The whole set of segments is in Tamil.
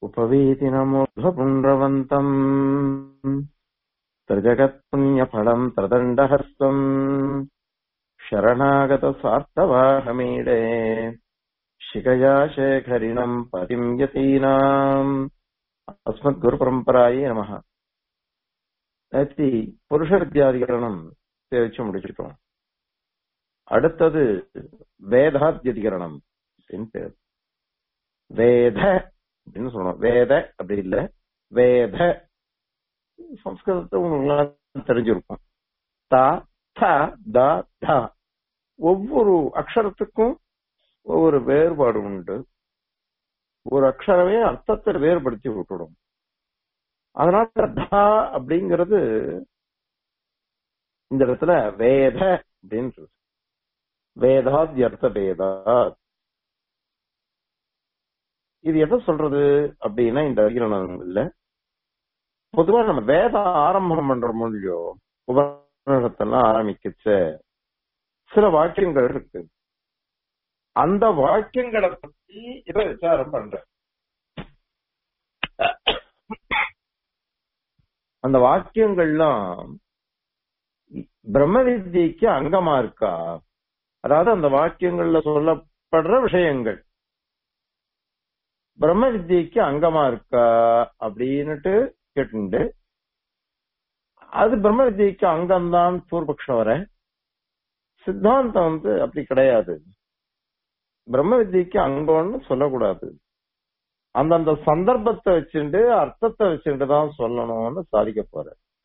उपवीतिनमोघपुण्ड्रवन्तम् त्रिजगत्पुण्यफलम् त्रदण्डहस्तम् शरणागतसार्थवाहमीडे शिखया शेखरिणम् पतिम् यतीनाम् அஸ்மத்குருபரம்பராயே நமக நேத்தி புருஷ வித்யாதிகரணம் தேய்ச்சி முடிச்சிட்டோம் அடுத்தது வேதாத்தியதிகரணம் அப்படின்னு பேர் வேத அப்படின்னு சொல்லணும் வேத அப்படி இல்ல வேத சம்ஸ்கிருதத்தை உங்களுக்கு தெரிஞ்சிருக்கும் தா த த த ஒவ்வொரு அக்ஷரத்துக்கும் ஒவ்வொரு வேறுபாடு உண்டு ஒரு அக்ஷரமே அர்த்தத்தை வேறுபடுத்தி விட்டுடும் அதனால தா அப்படிங்கிறது இந்த இடத்துல வேத அப்படின்னு சொல்லுது வேதாத் அர்த்த வேதாத் இது எதை சொல்றது அப்படின்னா இந்த அதிகரணம் இல்ல பொதுவா நம்ம வேத ஆரம்பம் பண்றோமோ இல்லையோ உபநிஷத்தெல்லாம் ஆரம்பிக்கச்ச சில வாக்கியங்கள் இருக்கு அந்த வாக்கியங்களை பத்தி இப்ப விசாரம் பண்ற அந்த வாக்கியங்கள்லாம் பிரம்ம வித்தியைக்கு அங்கமா இருக்கா அதாவது அந்த வாக்கியங்கள்ல சொல்லப்படுற விஷயங்கள் பிரம்ம வித்தியைக்கு அங்கமா இருக்கா அப்படின்னுட்டு கேட்டு அது பிரம்ம வித்தியைக்கு அங்கம்தான் பூர்வபக்ஷம் வர சித்தாந்தம் வந்து அப்படி கிடையாது பிரம்ம வித்தியைக்கு அங்கம்னு சொல்லக்கூடாது அந்தந்த சந்தர்ப்பத்தை வச்சுட்டு அர்த்தத்தை வச்சுட்டு தான் சொல்லணும்னு சாதிக்க போற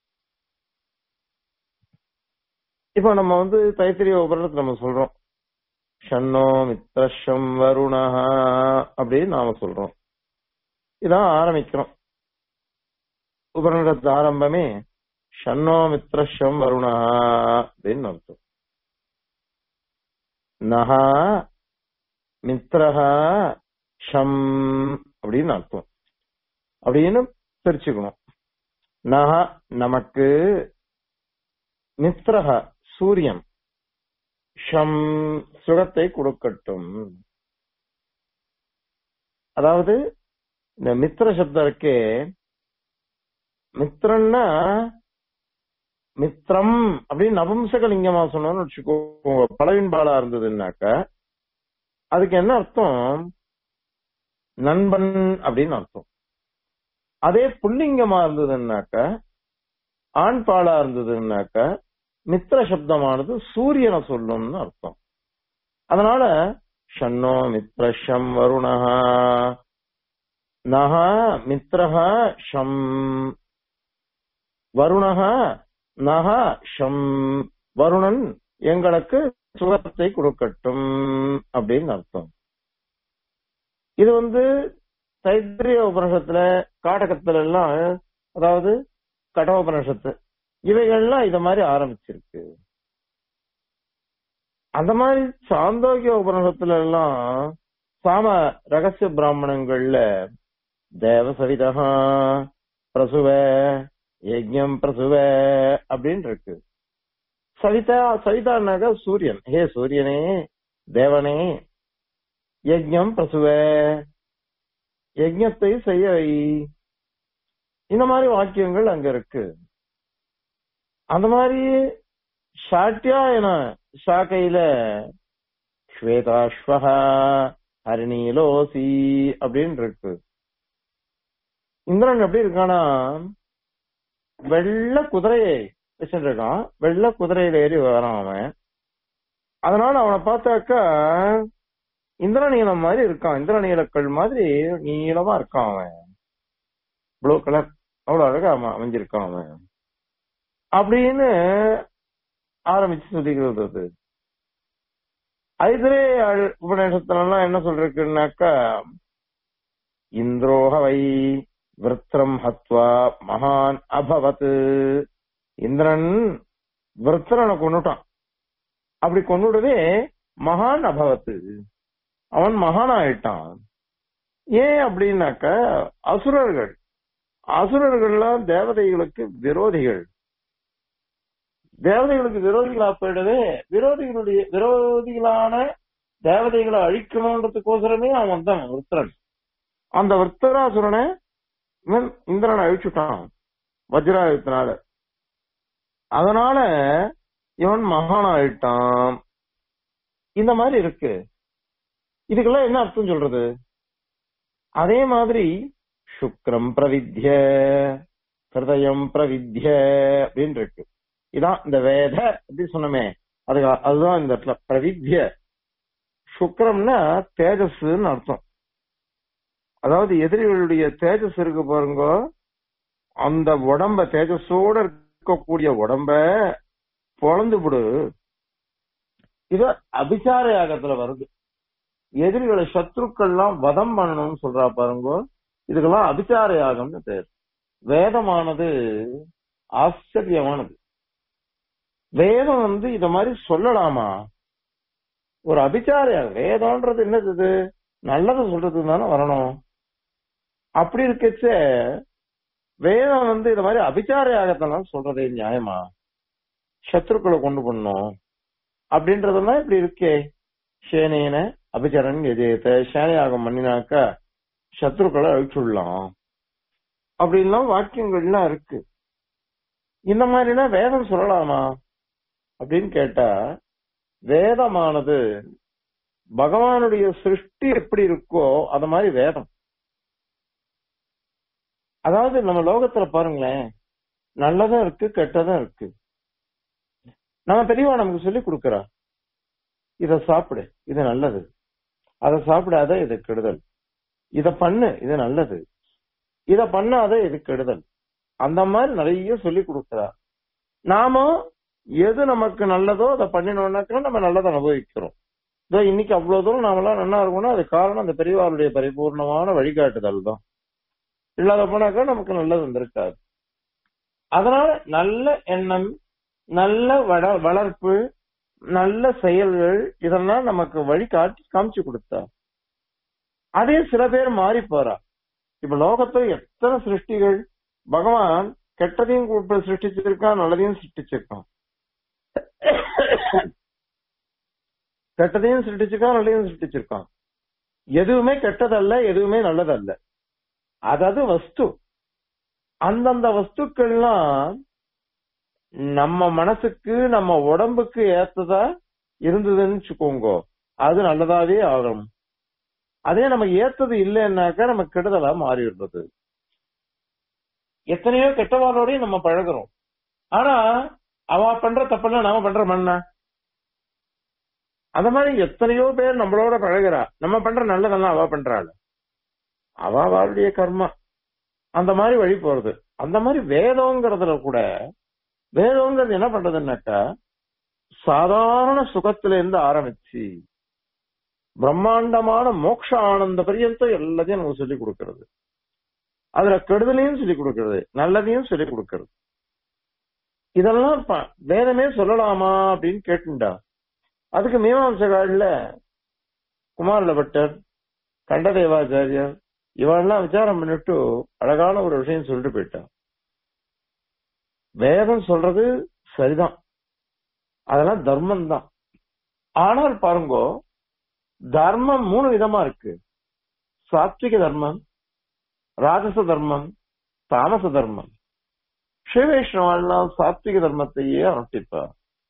இப்ப நம்ம வந்து தைத்திரிய உபரணத்தை நம்ம சொல்றோம் ஷன்னோ மித்ரஷம் வருணா அப்படின்னு நாம சொல்றோம் இதான் ஆரம்பிக்கிறோம் உபரணத்து ஆரம்பமே ஷன்னோ மித்ரஷம் வருணா அப்படின்னு அர்த்தம் நகா மித்ரஹா ஷம் அப்படின்னு அர்த்தம் அப்படின்னு பிரிச்சுக்கணும் நக நமக்கு மித்ரஹ சூரியன் ஷம் சுகத்தை கொடுக்கட்டும் அதாவது இந்த மித்ர சப்தம் இருக்கே மித்ரன்னா மித்ரம் அப்படின்னு நபும்சகலிங்கமா சொன்னோம்னு வச்சுக்கோங்க பழவின்பாலா இருந்ததுன்னாக்க அதுக்கு என்ன அர்த்தம் நண்பன் அப்படின்னு அர்த்தம் அதே புல்லிங்கமா இருந்ததுன்னாக்க ஆண் பாலா இருந்ததுன்னாக்க மித்திர சப்தமானது சூரியனை சொல்லும்னு அர்த்தம் அதனால ஷன்னோ மித்ரஷம் வருணஹா நக மித்ரஹ ஷம் வருணஹா நக ஷம் வருணன் எங்களுக்கு சுகத்தை கொடுக்கட்டும் அப்படின்னு அர்த்தம் இது வந்து தைத்திரிய உபனிஷத்துல காடகத்துல எல்லாம் அதாவது கடோபனிஷத்து இவைகள்லாம் இத மாதிரி ஆரம்பிச்சிருக்கு அந்த மாதிரி சாந்தோக்கிய உபனிஷத்துல எல்லாம் சாம ரகசிய பிராமணங்கள்ல தேவ சவிதகா பிரசுவ யஜ்யம் பிரசுவ அப்படின்னு இருக்கு சவிதா சவிதானாக சூரியன் ஹே சூரியனே தேவனே யஜ்யம் பிரசுவ யஜ்யத்தை செய்ய வை இந்த மாதிரி வாக்கியங்கள் அங்க இருக்கு அந்த மாதிரி ஷாட்டியா என ஷாக்கையில ஸ்வேதாஸ்வஹா ஹரிணீலோசி அப்படின்னு இருக்கு இந்திரன் எப்படி இருக்கானா வெள்ள குதிரையை வச்சுட்டு இருக்கான் வெள்ள குதிரையில ஏறி வரான் அவன் அதனால அவனை பார்த்தாக்கா இந்திரநீலம் மாதிரி இருக்கான் இந்திரநீலக்கள் மாதிரி நீளமா இருக்கான் அவன் ப்ளூ கலர் அவ்வளவு அழகா அவன் அமைஞ்சிருக்கான் அவன் அப்படின்னு ஆரம்பிச்சு சொல்லிக்கிறது அது ஐதிரே உபநேசத்துல எல்லாம் என்ன சொல்றதுக்குனாக்கா இந்திரோஹவை விருத்திரம் ஹத்வா மகான் அபவத் இந்திரன் விருத்திரனை கொண்டுட்டான் அப்படி கொண்டுடவே மகான் அபவத்து அவன் மகான் ஆயிட்டான் ஏன் அப்படின்னாக்க அசுரர்கள் அசுரர்கள்லாம் தேவதைகளுக்கு விரோதிகள் தேவதைகளுக்கு விரோதிகளா போயிடவே விரோதிகளுடைய விரோதிகளான தேவதைகளை அழிக்கணுன்றதுக்கோசரமே அவன் தான் ருத்ரன் அந்த விருத்தராசுரனை இவன் இந்திரனை அழிச்சுட்டான் வஜ்ராயுத்தினால அதனால இவன் மகான் ஆயிட்டான் இந்த மாதிரி இருக்கு இதுக்கெல்லாம் என்ன அர்த்தம் சொல்றது அதே மாதிரி சுக்ரம் பிரவித்ய ஹிருதயம் பிரவித்ய அப்படின்னு இருக்கு இதான் இந்த வேத அப்படி சொன்னமே அது அதுதான் இந்த இடத்துல பிரவித்ய சுக்ரம்னா தேஜஸ்ன்னு அர்த்தம் அதாவது எதிரிகளுடைய தேஜஸ் இருக்கு பாருங்க அந்த உடம்ப தேஜஸோட இருக்கக்கூடிய உடம்ப பொழந்து விடு இது அபிசார யாகத்துல வருது எதிரிகளை சத்ருக்கள்லாம் வதம் பண்ணணும்னு சொல்றா பாருங்க இதுக்கெல்லாம் அபிசார யாகம்னு பேர் வேதமானது ஆச்சரியமானது வேதம் வந்து இத மாதிரி சொல்லலாமா ஒரு அபிச்சார யாகம் வேதம்ன்றது என்னது இது நல்லது சொல்றதுக்கு தானே வரணும் அப்படி இருக்கச்ச வேதம் வந்து இத மாதிரி அபிச்சார யாகத்தெல்லாம் சொல்றதே நியாயமா சத்ருக்களை கொண்டு பண்ணும் அப்படின்றதெல்லாம் இப்படி இருக்கே சேனேன அபிச்சரன் எஜயத்தை சேனையாகம் பண்ணினாக்கா சத்ருக்களை அழிச்சுடலாம் அப்படின்லாம் வாக்கியங்கள்லாம் இருக்கு இந்த மாதிரிலாம் வேதம் சொல்லலாமா அப்படின்னு கேட்டா வேதமானது பகவானுடைய சிருஷ்டி எப்படி இருக்கோ அது மாதிரி வேதம் அதாவது நம்ம லோகத்துல பாருங்களேன் நல்லதும் இருக்கு கெட்டதும் இருக்கு நம்ம பெரியவா நமக்கு சொல்லி கொடுக்கறா இத சாப்பிடு இது நல்லது அதை சாப்பிடாத இது கெடுதல் இத பண்ணு இது நல்லது இத பண்ணாத இது கெடுதல் அந்த மாதிரி நிறைய சொல்லி கொடுக்கறா நாம எது நமக்கு நல்லதோ அதை பண்ணினோம்னாக்கா நம்ம நல்லதை அனுபவிக்கிறோம் இதோ இன்னைக்கு அவ்வளவு தூரம் நாமெல்லாம் நல்லா இருக்கணும் அது காரணம் அந்த பெரியவாருடைய பரிபூர்ணமான வழிகாட்டுதல் தான் இல்லாத போனாக்கா நமக்கு நல்லது வந்திருக்காது அதனால நல்ல எண்ணம் நல்ல வள வளர்ப்பு நல்ல செயல்கள் இதெல்லாம் நமக்கு வழி காட்டி காமிச்சு கொடுத்தா அதே சில பேர் மாறி போறா இப்ப லோகத்துல எத்தனை சிருஷ்டிகள் பகவான் கெட்டதையும் கூப்பிட்டு சிருஷ்டிச்சிருக்கான் நல்லதையும் சிருஷ்டிச்சிருக்கான் கெட்டதையும் சிருஷ்டிச்சிருக்கான் நல்லதையும் சிருஷ்டிச்சிருக்கான் எதுவுமே கெட்டதல்ல எதுவுமே நல்லதல்ல அதாவது வஸ்து அந்தந்த வஸ்துக்கள்லாம் நம்ம மனசுக்கு நம்ம உடம்புக்கு ஏத்ததா இருந்ததுன்னு வச்சுக்கோங்க அது நல்லதாவே ஆகணும் அதே நம்ம ஏத்தது இல்லைன்னாக்கா நம்ம கெடுதலா மாறிடுறது எத்தனையோ கெட்டவாளோடய நம்ம பழகுறோம் ஆனா அவ பண்ற தப்பெல்லாம் நாம பண்ற மண்ணா அந்த மாதிரி எத்தனையோ பேர் நம்மளோட பழகுறா நம்ம பண்ற நல்லதெல்லாம் அவ பண்றாள் அவ அவளுடைய கர்மா அந்த மாதிரி வழி போறது அந்த மாதிரி வேதம்ங்கிறதுல கூட வேதம்ங்கிறது என்ன பண்றதுன்னாக்கா சாதாரண சுகத்துல இருந்து ஆரம்பிச்சு பிரம்மாண்டமான மோட்ச ஆனந்த பரியந்தம் எல்லாத்தையும் நமக்கு சொல்லிக் கொடுக்கறது அதுல கெடுதலையும் சொல்லிக் கொடுக்கறது நல்லதையும் சொல்லிக் கொடுக்கறது இதெல்லாம் ப- வேதமே சொல்லலாமா அப்படின்னு கேட்டுண்டா அதுக்கு மீமாம்சகால குமாரல பட்டர் கண்டதேவாச்சாரியர் இவெல்லாம் விசாரம் பண்ணிட்டு அழகான ஒரு விஷயம் சொல்லிட்டு போயிட்டான் வேதம் சொல்றது சரிதான் அதெல்லாம் தர்மம் தான் ஆனால் பாருங்க தர்மம் மூணு விதமா இருக்கு சாத்விக தர்மம் ராஜச தர்மம் தாமச தர்மம் ஸ்ரீவைஷ்ணவெல்லாம் சாத்விக தர்மத்தையே அனுஷ்டிப்பார்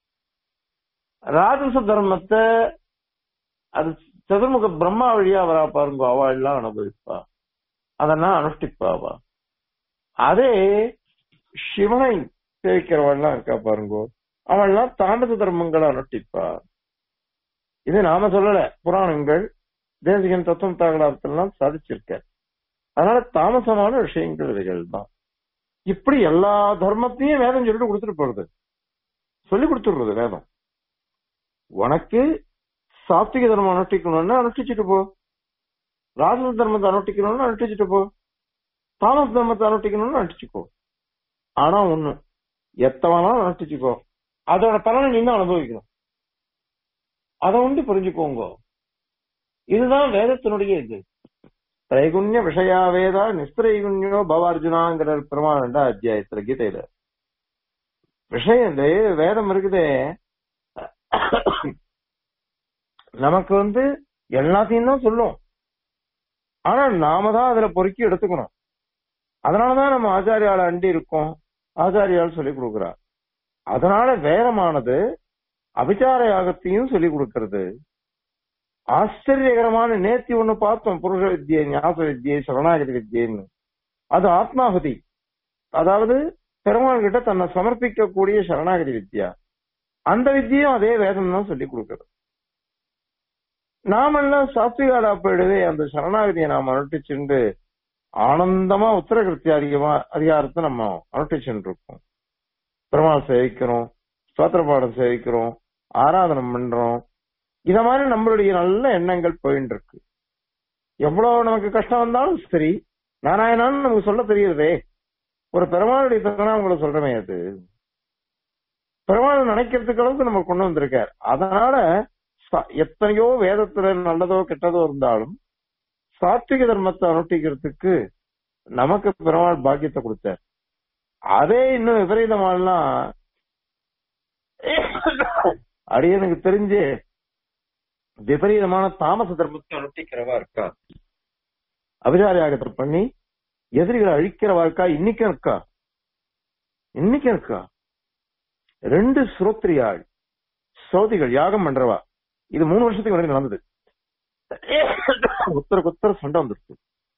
ராஜச தர்மத்தை அது சதுர்முக பிரம்மா வழியா வரா பாருங்க அவ எல்லாம் அனுபவிப்பா அதெல்லாம் அனுஷ்டிப்பாவா அதே சிவனை சேவிக்கிறவெல்லாம் இருக்கா பாருங்க அவள்லாம் தாமச தர்மங்களை அனுஷ்டிப்பா இது நாம சொல்லல புராணங்கள் தேசிகன் தத்துவம் தாகலாபத்தெல்லாம் சாதிச்சிருக்க அதனால தாமசமான விஷயங்கள் இவைகள் தான் இப்படி எல்லா தர்மத்தையும் வேதம் சொல்லிட்டு கொடுத்துட்டு போறது சொல்லி கொடுத்துடுறது வேதம் உனக்கு சாத்விக தர்மம் அனுஷ்டிக்கணும்னா அனுஷ்டிச்சுட்டு போ ராஜச தர்மத்தை அனுஷ்டிக்கணும்னு அனுஷ்டிச்சுட்டு போ தாமச தர்மத்தை அனுஷ்டிக்கணும்னு அனுஷ்டிச்சுக்கோ ஆனா ஒண்ணு எத்தவனாலும் அனுஷ்டிச்சுக்கோ அதோட பலனை நீ தான் அனுபவிக்கணும் அதை உண்டு புரிஞ்சுக்கோங்க இதுதான் வேதத்தினுடைய இது திரைகுண்ய விஷயா வேதா நிஸ்திரைகுண்யோ பவார்ஜுனாங்கிற பெருமாள் ரெண்டாம் அத்தியாயத்துல கீதையில விஷயம் இந்த வேதம் இருக்குதே நமக்கு வந்து எல்லாத்தையும் தான் சொல்லும் ஆனா நாம தான் அதுல பொறுக்கி எடுத்துக்கணும் அதனாலதான் நம்ம ஆச்சாரியால அண்டி இருக்கோம் ஆச்சாரியால் சொல்லி கொடுக்கிறார் அதனால வேதமானது அபிச்சார யாகத்தையும் சொல்லி கொடுக்கிறது ஆச்சரியகரமான நேத்தி ஒண்ணு பார்த்தோம் புருஷ வித்யை ஞாபக வித்யை சரணாகதி வித்யன்னு அது ஆத்மாகுதி அதாவது பெருமாள் கிட்ட தன்னை சமர்ப்பிக்க கூடிய சரணாகதி வித்யா அந்த வித்தியும் அதே வேதம் தான் சொல்லி கொடுக்கிறது நாமெல்லாம் சாத்விகாடா போயிடுவே அந்த சரணாகதியை நாம் அனுட்டிச்சுண்டு ஆனந்தமா உத்தரகிருத்தி அதிகமா அதிகாரத்தை நம்ம அனுட்டிச்சுட்டு இருக்கோம் பெருமாள் சேவிக்கிறோம் ஸ்தோத்திர பாடம் சேவிக்கிறோம் ஆராதனம் பண்றோம் இத மாதிரி நம்மளுடைய நல்ல எண்ணங்கள் போயிட்டு இருக்கு எவ்வளவு நமக்கு கஷ்டம் வந்தாலும் சரி நாராயணான்னு நமக்கு சொல்ல தெரியுறதே ஒரு பெருமாளுடைய திருநாமங்களை சொல்றமே அது பெருமாள் நினைக்கிறதுக்கு அளவுக்கு நம்ம கொண்டு வந்திருக்கார் அதனால ச- எத்தனையோ வேதத்துல நல்லதோ கெட்டதோ இருந்தாலும் சாத்விக தர்மத்தை அனுஷ்டிக்கிறதுக்கு நமக்கு பெருமாள் பாக்கியத்தை கொடுத்தார் அதே இன்னும் விபரீதமாலாம் அடியனுக்கு தெரிஞ்சு விபரீதமான தாமச தர்மத்தை அனுஷ்டிக்கிறவா இருக்கா அபிசார யாகத்தை பண்ணி எதிரிகளை அழிக்கிறவா இருக்கா இன்னைக்கும் இருக்கா இன்னைக்கும் இருக்கா ரெண்டு சுரோத்திரியாள் சோதிகள் யாகம் பண்றவா இது மூணு வருஷத்துக்கு முன்னாடி நடந்தது உத்தர உத்தர சண்டை வந்துருச்சு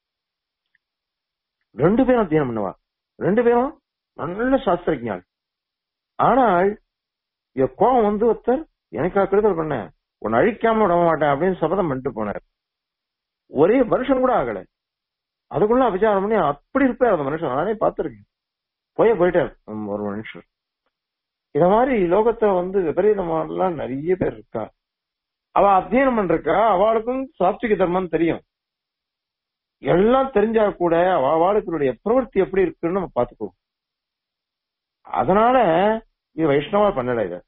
ரெண்டு பேரும் அத்தியானம் பண்ணுவா ரெண்டு பேரும் நல்ல சாஸ்திரஜாள் ஆனால் இவ கோபம் வந்து ஒருத்தர் எனக்கா கெடுதல் பண்ண உன்னை அழிக்காம விட மாட்டேன் அப்படின்னு சபதம் பண்ணிட்டு போனார் ஒரே வருஷம் கூட ஆகல அதுக்குள்ள அபிச்சாரம் பண்ணி அப்படி இருப்பார் அந்த மனுஷன் நானே பார்த்திருக்கேன் போய் போயிட்டார் உம் ஒரு மனுஷன் இத மாதிரி லோகத்துல வந்து விபரீதமானலாம் நிறைய பேர் இருக்கா அவ அத்தியனம் பண்றக்கா அவளுக்கும் சாத்விக தர்மம் தெரியும் எல்லாம் தெரிஞ்சா கூட அவ அவளுக்குடைய பிரவൃத்தி எப்படி இருக்குன்னு நம்ம பாத்துக்குவோம் அதனால இது வைஷ்ணவா பண்ணல இத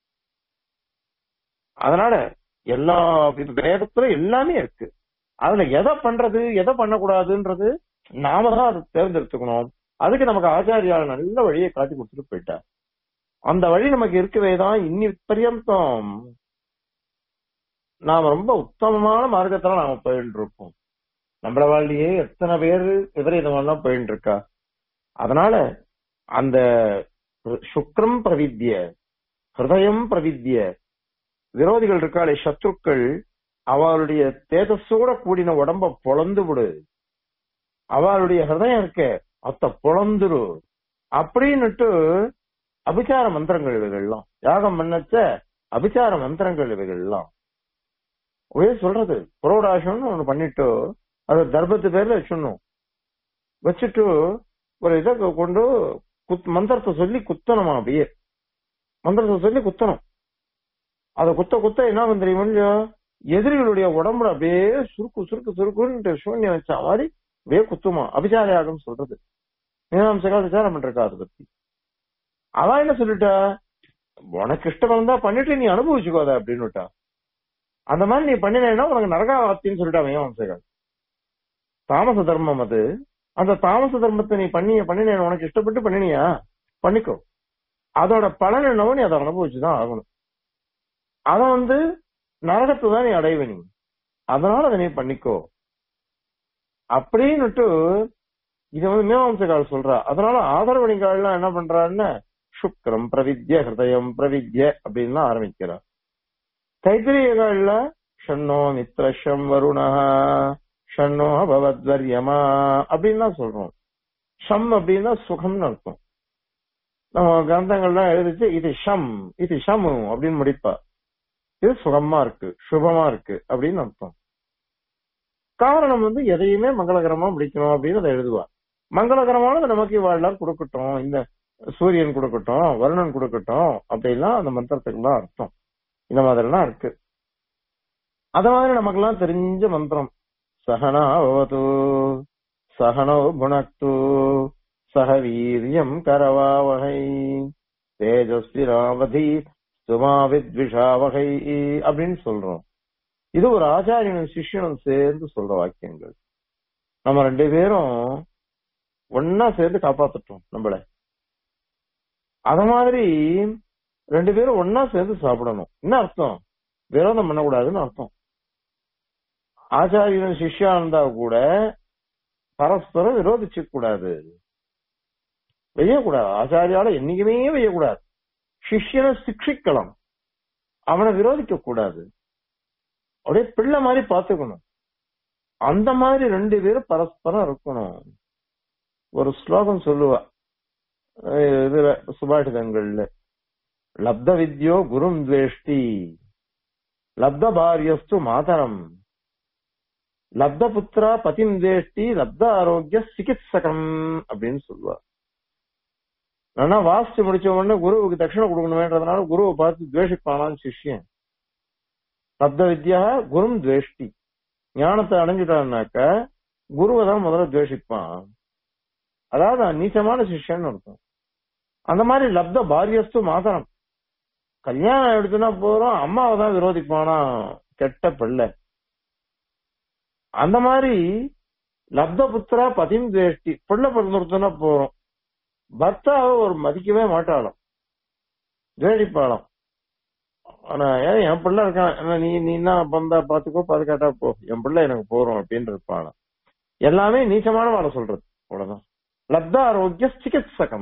அதனால எல்லா இது வேதத்துல எல்லாமே இருக்கு அதுல எதை பண்றது எதை பண்ணக்கூடாதுன்றது நாம தான் அதை தேர்ந்தெடுத்துக்கணும் அதுக்கு நமக்கு ஆச்சாரியால் நல்ல வழியை காட்டி கொடுத்துட்டு போயிட்டார் அந்த வழி நமக்கு இருக்கவே தான் இன்னி பரியந்தம் நாம ரொம்ப உத்தமமான மார்க்கத்துல நாம போயிட்டு இருக்கோம் நம்மள வாழ்க்கையே எத்தனை பேர் விபரீதமெல்லாம் போயிட்டு இருக்கா அதனால அந்த சுக்ரம் பிரவித்ய ஹிருதயம் பிரவித்ய விரோதிகள் இருக்காளே சத்ருக்கள் அவளுடைய தேஜஸோட கூடின உடம்ப பொழந்து விடு அவளுடைய ஹிருதயம் இருக்க அத்த பொழந்துரு அப்படின்னுட்டு அபிச்சார மந்திரங்கள் இவைகள்லாம் யாகம் பண்ணச்ச அபிச்சார மந்திரங்கள் இவைகள்லாம் ஒரே சொல்றது புரோடாசம்னு ஒண்ணு பண்ணிட்டு அது தர்பத்து பேர்ல வச்சிடணும் வச்சுட்டு ஒரு இதை கொண்டு குத் மந்திரத்தை சொல்லி குத்தணுமா அப்படியே மந்திரத்தை சொல்லி குத்தணும் அதை குத்த குத்த என்ன ஆகும் தெரியுமா இல்லையா? எதிரிகளுடைய உடம்புல அப்படியே சுருக்கு சுருக்கு சுருக்குன்னு சூன்யம் வச்ச மாதிரி அப்படியே குத்துமா அபிச்சார யாகம் சொல்றது மீனாம்சகா விசாரம் பண்றக்கா அதை பத்தி அவன் என்ன சொல்லிட்டா உனக்கு இஷ்டம் இருந்தா பண்ணிட்டு நீ அனுபவிச்சுக்கோ அதை அப்படின்னு விட்டா அந்த மாதிரி நீ பண்ணினா உனக்கு நரகாவாத்தின்னு சொல்லிட்டா மீமாம்சகா தாமச தர்மம் அது அந்த தாமச தர்மத்தை நீ பண்ணி பண்ணின உனக்கு இஷ்டப்பட்டு பண்ணினியா பண்ணிக்கோ அதோட பலன் என்னவோ நீ அதை அனுபவிச்சுதான் ஆகணும் அத வந்து நரகத்தை தான் நீ அடைவ நீ அதனால அதை நீ பண்ணிக்கோ அப்படின்னுட்டு இது வந்து மீமாம்சகால் சொல்றா அதனால ஆதரவணிகால்லாம் என்ன பண்றாருன்னா சுக்ரம் பிரவித்ய ஹிருதயம் பிரவித்ய அப்படின்னு ஆரம்பிக்கிறா தைத்திரியகால்ல ஷண்ணோ மித்ரஷம் வருணா ஷண்ணோ பவத்வர்யமா அப்படின்லாம் சொல்றோம் ஷம் அப்படின்னா சுகம்னு அர்த்தம் நம்ம கிரந்தங்கள்லாம் எழுதிச்சு இது ஷம் இது ஷமு அப்படின்னு முடிப்பா இது சுகமா இருக்கு சுபமா இருக்கு அப்படின்னு அர்த்தம் காரணம் வந்து எதையுமே மங்களகரமா முடிக்கணும் அப்படின்னு அதை எழுதுவா மங்களகரமானது நமக்கு இவாழ்லாம் கொடுக்கட்டும் இந்த சூரியன் கொடுக்கட்டும் வருணன் கொடுக்கட்டும் அப்படிலாம் அந்த மந்திரத்துக்குலாம் அர்த்தம் இந்த மாதிரிலாம் இருக்கு அத மாதிரி நமக்கெல்லாம் தெரிஞ்ச மந்திரம் சகனா பவது சகனோ புனக்து சக வீரியம் கரவாவகை தேஜஸ்விராவதி சுமாவித்விஷாவகை அப்படின்னு சொல்றோம் இது ஒரு ஆச்சாரியனும் சிஷ்யனும் சேர்ந்து சொல்ற வாக்கியங்கள் நம்ம ரெண்டு பேரும் ஒன்னா சேர்ந்து காப்பாத்துட்டோம் நம்மள அத மாதிரி ரெண்டு பேரும் ஒன்னா சேர்ந்து சாப்பிடணும் என்ன அர்த்தம் விரோதம் பண்ணக்கூடாதுன்னு அர்த்தம் ஆச்சாரியன் சிஷ்யா இருந்தா கூட பரஸ்பரம் விரோதிச்சு கூடாது வெய்யக்கூடாது ஆச்சாரியால என்னைக்குமே வெய்யக்கூடாது சிஷ்யனை சிக்ஷிக்கலாம் அவனை விரோதிக்க கூடாது அப்படியே பிள்ளை மாதிரி பாத்துக்கணும் அந்த மாதிரி ரெண்டு பேரும் பரஸ்பரம் இருக்கணும் ஒரு ஸ்லோகம் சொல்லுவா அஹ் இதுல சுபாஷிதங்கள்ல லப்த வித்யோ குரும் துவேஷ்டி லப்த பாரியஸ்து மாதரம் லப்த புத்திரா பதிம் தேஷ்டி லப்த ஆரோக்கிய சிகிச்சகம் அப்படின்னு சொல்லுவா ஆனா வாசிச்சு முடிச்ச உடனே குருவுக்கு தட்சிணை கொடுக்கணுமேன்றதுனால குருவை பார்த்து துவேஷிப்பானான்னு சிஷ்யன் லப்த வித்யா குரும் துவேஷ்டி ஞானத்தை அடைஞ்சிட்டான்னாக்க குருவை தான் முதல்ல துவேஷிப்பான் அதாவது நீச்சமான சிஷ்யன் அர்த்தம் அந்த மாதிரி லப்த பாரியஸ்து மாதரம் கல்யாணம் எடுத்துனா போறோம் அம்மாவை தான் விரோதிப்பானா கெட்ட பிள்ளை அந்த மாதிரி லப்த புத்திரா பதிம் துவேஷ்டி பிள்ளை பிறந்துருத்துனா போறோம் பர்த்தாவை ஒரு மதிக்கவே மாட்டாளாம் துவேடிப்பாளாம் ஆனா ஏன் என் பிள்ளை இருக்கான் ஆனா நீ நீ என்ன பந்தா பாத்துக்கோ பாதுகாட்டா போ என் பிள்ளை எனக்கு போறோம் அப்படின்னு இருப்பாளாம் எல்லாமே நீச்சமான வாழ சொல்றது அவ்வளவுதான் லப்த ஆரோக்கிய சிகிச்சகம்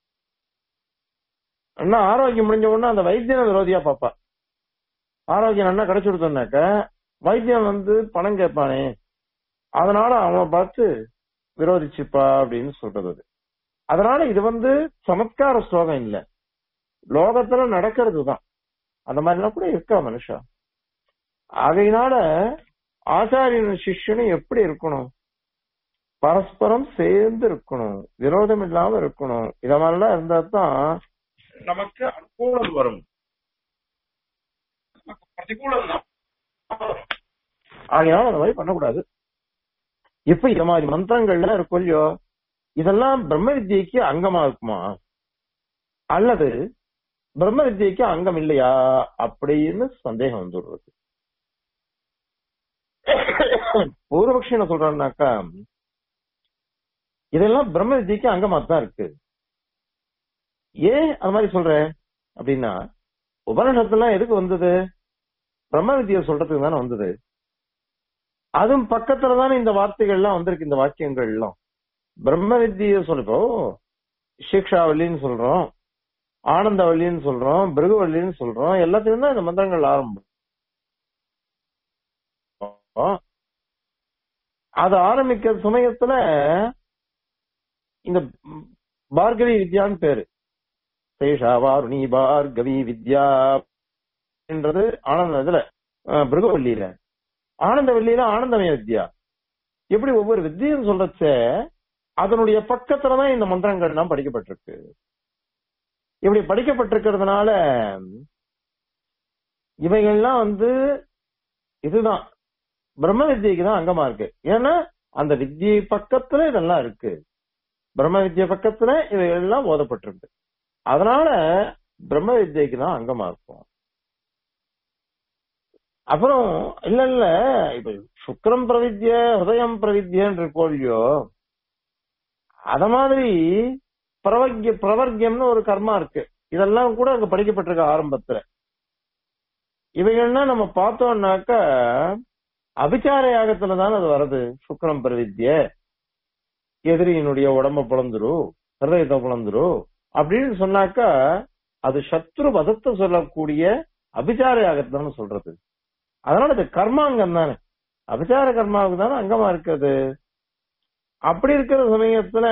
அண்ணா ஆரோக்கியம் முடிஞ்ச உடனே அந்த வைத்தியனை விரோதியா பாப்பா ஆரோக்கியம் என்ன கிடைச்சு கொடுத்தோம்னாக்க வைத்தியம் வந்து பணம் கேட்பானே அதனால அவனை பார்த்து விரோதிச்சுப்பா அப்படின்னு சொல்றது அது அதனால இது வந்து சமத்கார ஸ்லோகம் இல்ல லோகத்துல நடக்கிறது தான் அந்த மாதிரிலாம் கூட இருக்கா மனுஷா ஆகையினால ஆச்சாரியன் சிஷ்யனும் எப்படி இருக்கணும் பரஸ்பரம் சேர்ந்து இருக்கணும் விரோதம் இல்லாம இருக்கணும் இத மாதிரிலாம் இருந்தா தான் நமக்கு அனுகூலம் வரும் நமக்கு பிரதிகூலம் தான் ஆகையால அந்த மாதிரி பண்ணக்கூடாது இப்ப இந்த மாதிரி மந்திரங்கள்லாம் இருக்கும் இல்லையோ இதெல்லாம் பிரம்ம வித்யைக்கு அங்கமா இருக்குமா அல்லது பிரம்ம வித்யைக்கு அங்கம் இல்லையா அப்படின்னு சந்தேகம் வந்துடுறது பூர்வபக்ஷி என்ன சொல்றான்னாக்கா இதெல்லாம் பிரம்ம வித்யைக்கு அங்கமா தான் இருக்கு ஏன் அது மாதிரி சொல்றேன் அப்படின்னா உபனிஷத்துலாம் எதுக்கு வந்தது பிரம்ம வித்யை சொல்றதுக்கு தானே வந்தது அதுவும் பக்கத்துல தானே இந்த வார்த்தைகள்லாம் வந்திருக்கு இந்த வாக்கியங்கள் எல்லாம் பிரம்ம வித்திய சொல்லிப்போ சிக்ஷாவல்லின்னு சொல்றோம் ஆனந்தவல்லின்னு சொல்றோம் பிருகுவல்லின்னு சொல்றோம் எல்லாத்தையும் தான் இந்த மந்திரங்கள் ஆரம்பம் அது ஆரம்பிக்கிற சமயத்துல இந்த பார்கவி வித்யான்னு பேரு சேஷா வாருணி பார்கவி வித்யா என்றது ஆனந்த இதுல பிருகவல்லியில ஆனந்தவல்லியில ஆனந்தமய வித்யா எப்படி ஒவ்வொரு வித்தியும் சொல்றச்ச அதனுடைய பக்கத்துலதான் இந்த மந்திரங்கள் எல்லாம் படிக்கப்பட்டிருக்கு இப்படி படிக்கப்பட்டிருக்கிறதுனால இவைகள்லாம் வந்து இதுதான் பிரம்ம வித்யைக்கு தான் அங்கமா இருக்கு ஏன்னா அந்த வித்யை பக்கத்துல இதெல்லாம் இருக்கு பிரம்ம வித்ய பக்கத்துல இவைகள்லாம் ஓதப்பட்டிருக்கு அதனால பிரம்ம வித்யைக்கு தான் அங்கமா இருக்கும் அப்புறம் இல்ல இல்ல இப்ப சுக்கரம் பிரவித்ய ஹிருதயம் பிரவித்யன்னு இருக்கோ இல்லையோ அத மாதிரி பிரவர்கிய பிரவர்க்கியம்னு ஒரு கர்மா இருக்கு இதெல்லாம் கூட அங்க படிக்கப்பட்டிருக்க ஆரம்பத்துல இவைகள்னா நம்ம பார்த்தோம்னாக்க அபிச்சார யாகத்துல தான் அது வருது சுக்கரம் பிரவித்ய எதிரியினுடைய உடம்ப புலந்துரு ஹிருதயத்தை புலந்துரு அப்படின்னு சொன்னாக்கா அது சத்ரு வதத்தை சொல்லக்கூடிய அபிச்சார யாகத்தை சொல்றது அதனால இது கர்மாங்கம் தானே அபிச்சார கர்மாவுக்கு தானே அங்கமா இருக்குது அப்படி இருக்கிற சமயத்துல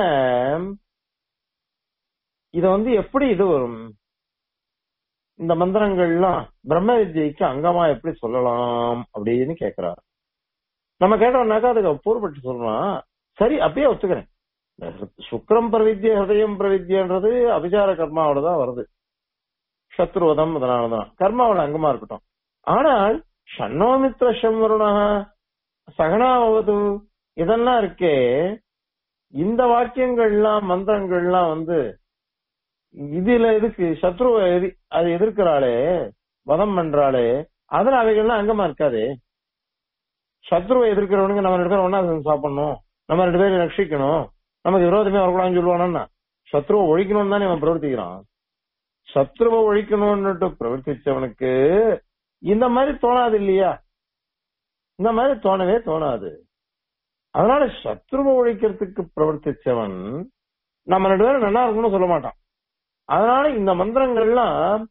இத வந்து எப்படி இது வரும் இந்த மந்திரங்கள்லாம் பிரம்ம வித்யைக்கு அங்கமா எப்படி சொல்லலாம் அப்படின்னு கேக்குறாரு நம்ம கேட்டோம்னாக்கா அதுக்கு பூர்வப்பட்டு சொல்லலாம் சரி அப்படியே ஒத்துக்கிறேன் சுக்கரம் பிரவித்ய ஹிருதயம் பிரவித்யன்றது அபிச்சார கர்மாவோட தான் வருது சத்ருவதம் அதனாலதான் கர்மாவோட அங்கமா இருக்கட்டும் ஆனால் ஷண்ணோமித்ர சம்வருணா சகனாவது இதெல்லாம் இருக்கே இந்த வாக்கியங்கள்லாம் மந்திரங்கள்லாம் வந்து இதுல எதுக்கு சத்ருவ எதி அது எதிர்க்கிறாளே வதம் பண்றாளே அதுல அவைகள்லாம் அங்கமா இருக்காது சத்ருவை எதிர்க்கிறவனுங்க நம்ம ரெண்டு பேரும் ஒன்னா சேர்ந்து சாப்பிடணும் நம்ம ரெண்டு பேரும் ரட்சிக்கணும் நமக்கு விரோதமே வரக்கூடாதுன்னு சொல்லுவானா சத்ருவை ஒழிக்கணும்னு தானே அவன் பிரவர்த்திக்கிறான் சத்ருவை ஒழிக்கணும்னுட்டு பிரவர்த்திச்சவனுக்கு இந்த மாதிரி தோணாது இல்லையா இந்த மாதிரி தோணவே தோணாது அதனால சத்ருவை ஒழிக்கிறதுக்கு பிரவர்த்திச்சவன் நம்ம ரெண்டு பேரும் நல்லா இருக்கும்னு சொல்ல மாட்டான் அதனால இந்த மந்திரங்கள்லாம்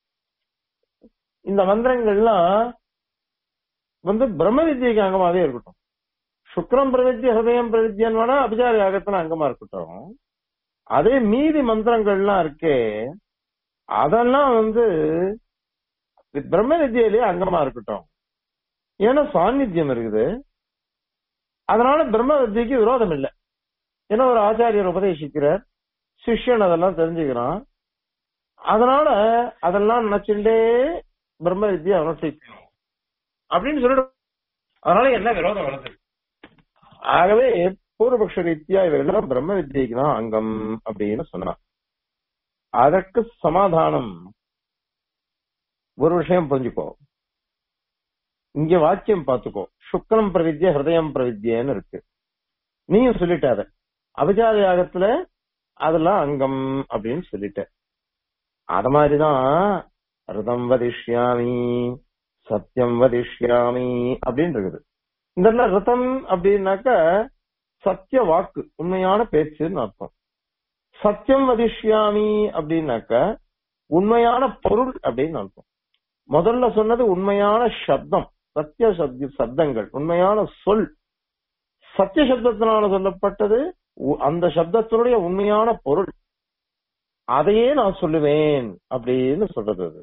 இந்த மந்திரங்கள்லாம் வந்து பிரம்ம வித்யக்கு அங்கமாவே இருக்கட்டும் சுக்ரம் பிரவித்ய ஹிருதயம் பிரவித்யன் வேணா அபிசார யாகத்துல அங்கமா இருக்கட்டும் அதே மீதி மந்திரங்கள்லாம் இருக்கே அதெல்லாம் வந்து பிரம்ம வித்யிலேயே அங்கமா இருக்கட்டும் ஏன்னா சாநித்தியம் இருக்குது அதனால பிரம்ம வித்யக்கு விரோதம் இல்லை ஏன்னா ஒரு ஆச்சாரியர் உபதேசிக்கிறார் சிஷ்யன் அதெல்லாம் தெரிஞ்சுக்கிறான் அதனால அதெல்லாம் நினைச்சுட்டே பிரம்ம வித்யை அனுஷ்டிக்கணும் அப்படின்னு சொல்லிட்டு அதனால என்ன விரோதம் வருது ஆகவே பூர்வபக்ஷ ரீதியா இவையெல்லாம் பிரம்ம வித்யைக்கு தான் அங்கம் அப்படின்னு சொன்னான் அதற்கு சமாதானம் ஒரு விஷயம் புரிஞ்சுக்கோ இங்க வாக்கியம் பார்த்துக்கோ சுக்ரம் பிரவித்ய ஹிருதயம் பிரவித்யன்னு இருக்கு நீயும் சொல்லிட்ட அத அபிச்சார யாகத்துல அதெல்லாம் அங்கம் அப்படின்னு சொல்லிட்ட அத மாதிரிதான் ரிதம் வதிஷ்யாமி சத்தியம் வதிஷ்யாமி அப்படின்னு இருக்குது இந்த இடத்துல ரிதம் அப்படின்னாக்க சத்திய வாக்கு உண்மையான பேச்சுன்னு அர்த்தம் சத்தியம் வதிஷ்யாமி அப்படின்னாக்க உண்மையான பொருள் அப்படின்னு அர்த்தம் முதல்ல சொன்னது உண்மையான சப்தம் சத்திய சப்தி சப்தங்கள் உண்மையான சொல் சத்திய சப்தத்தினால சொல்லப்பட்டது உ- அந்த சப்தத்தினுடைய உண்மையான பொருள் அதையே நான் சொல்லுவேன் அப்படின்னு சொல்றது அது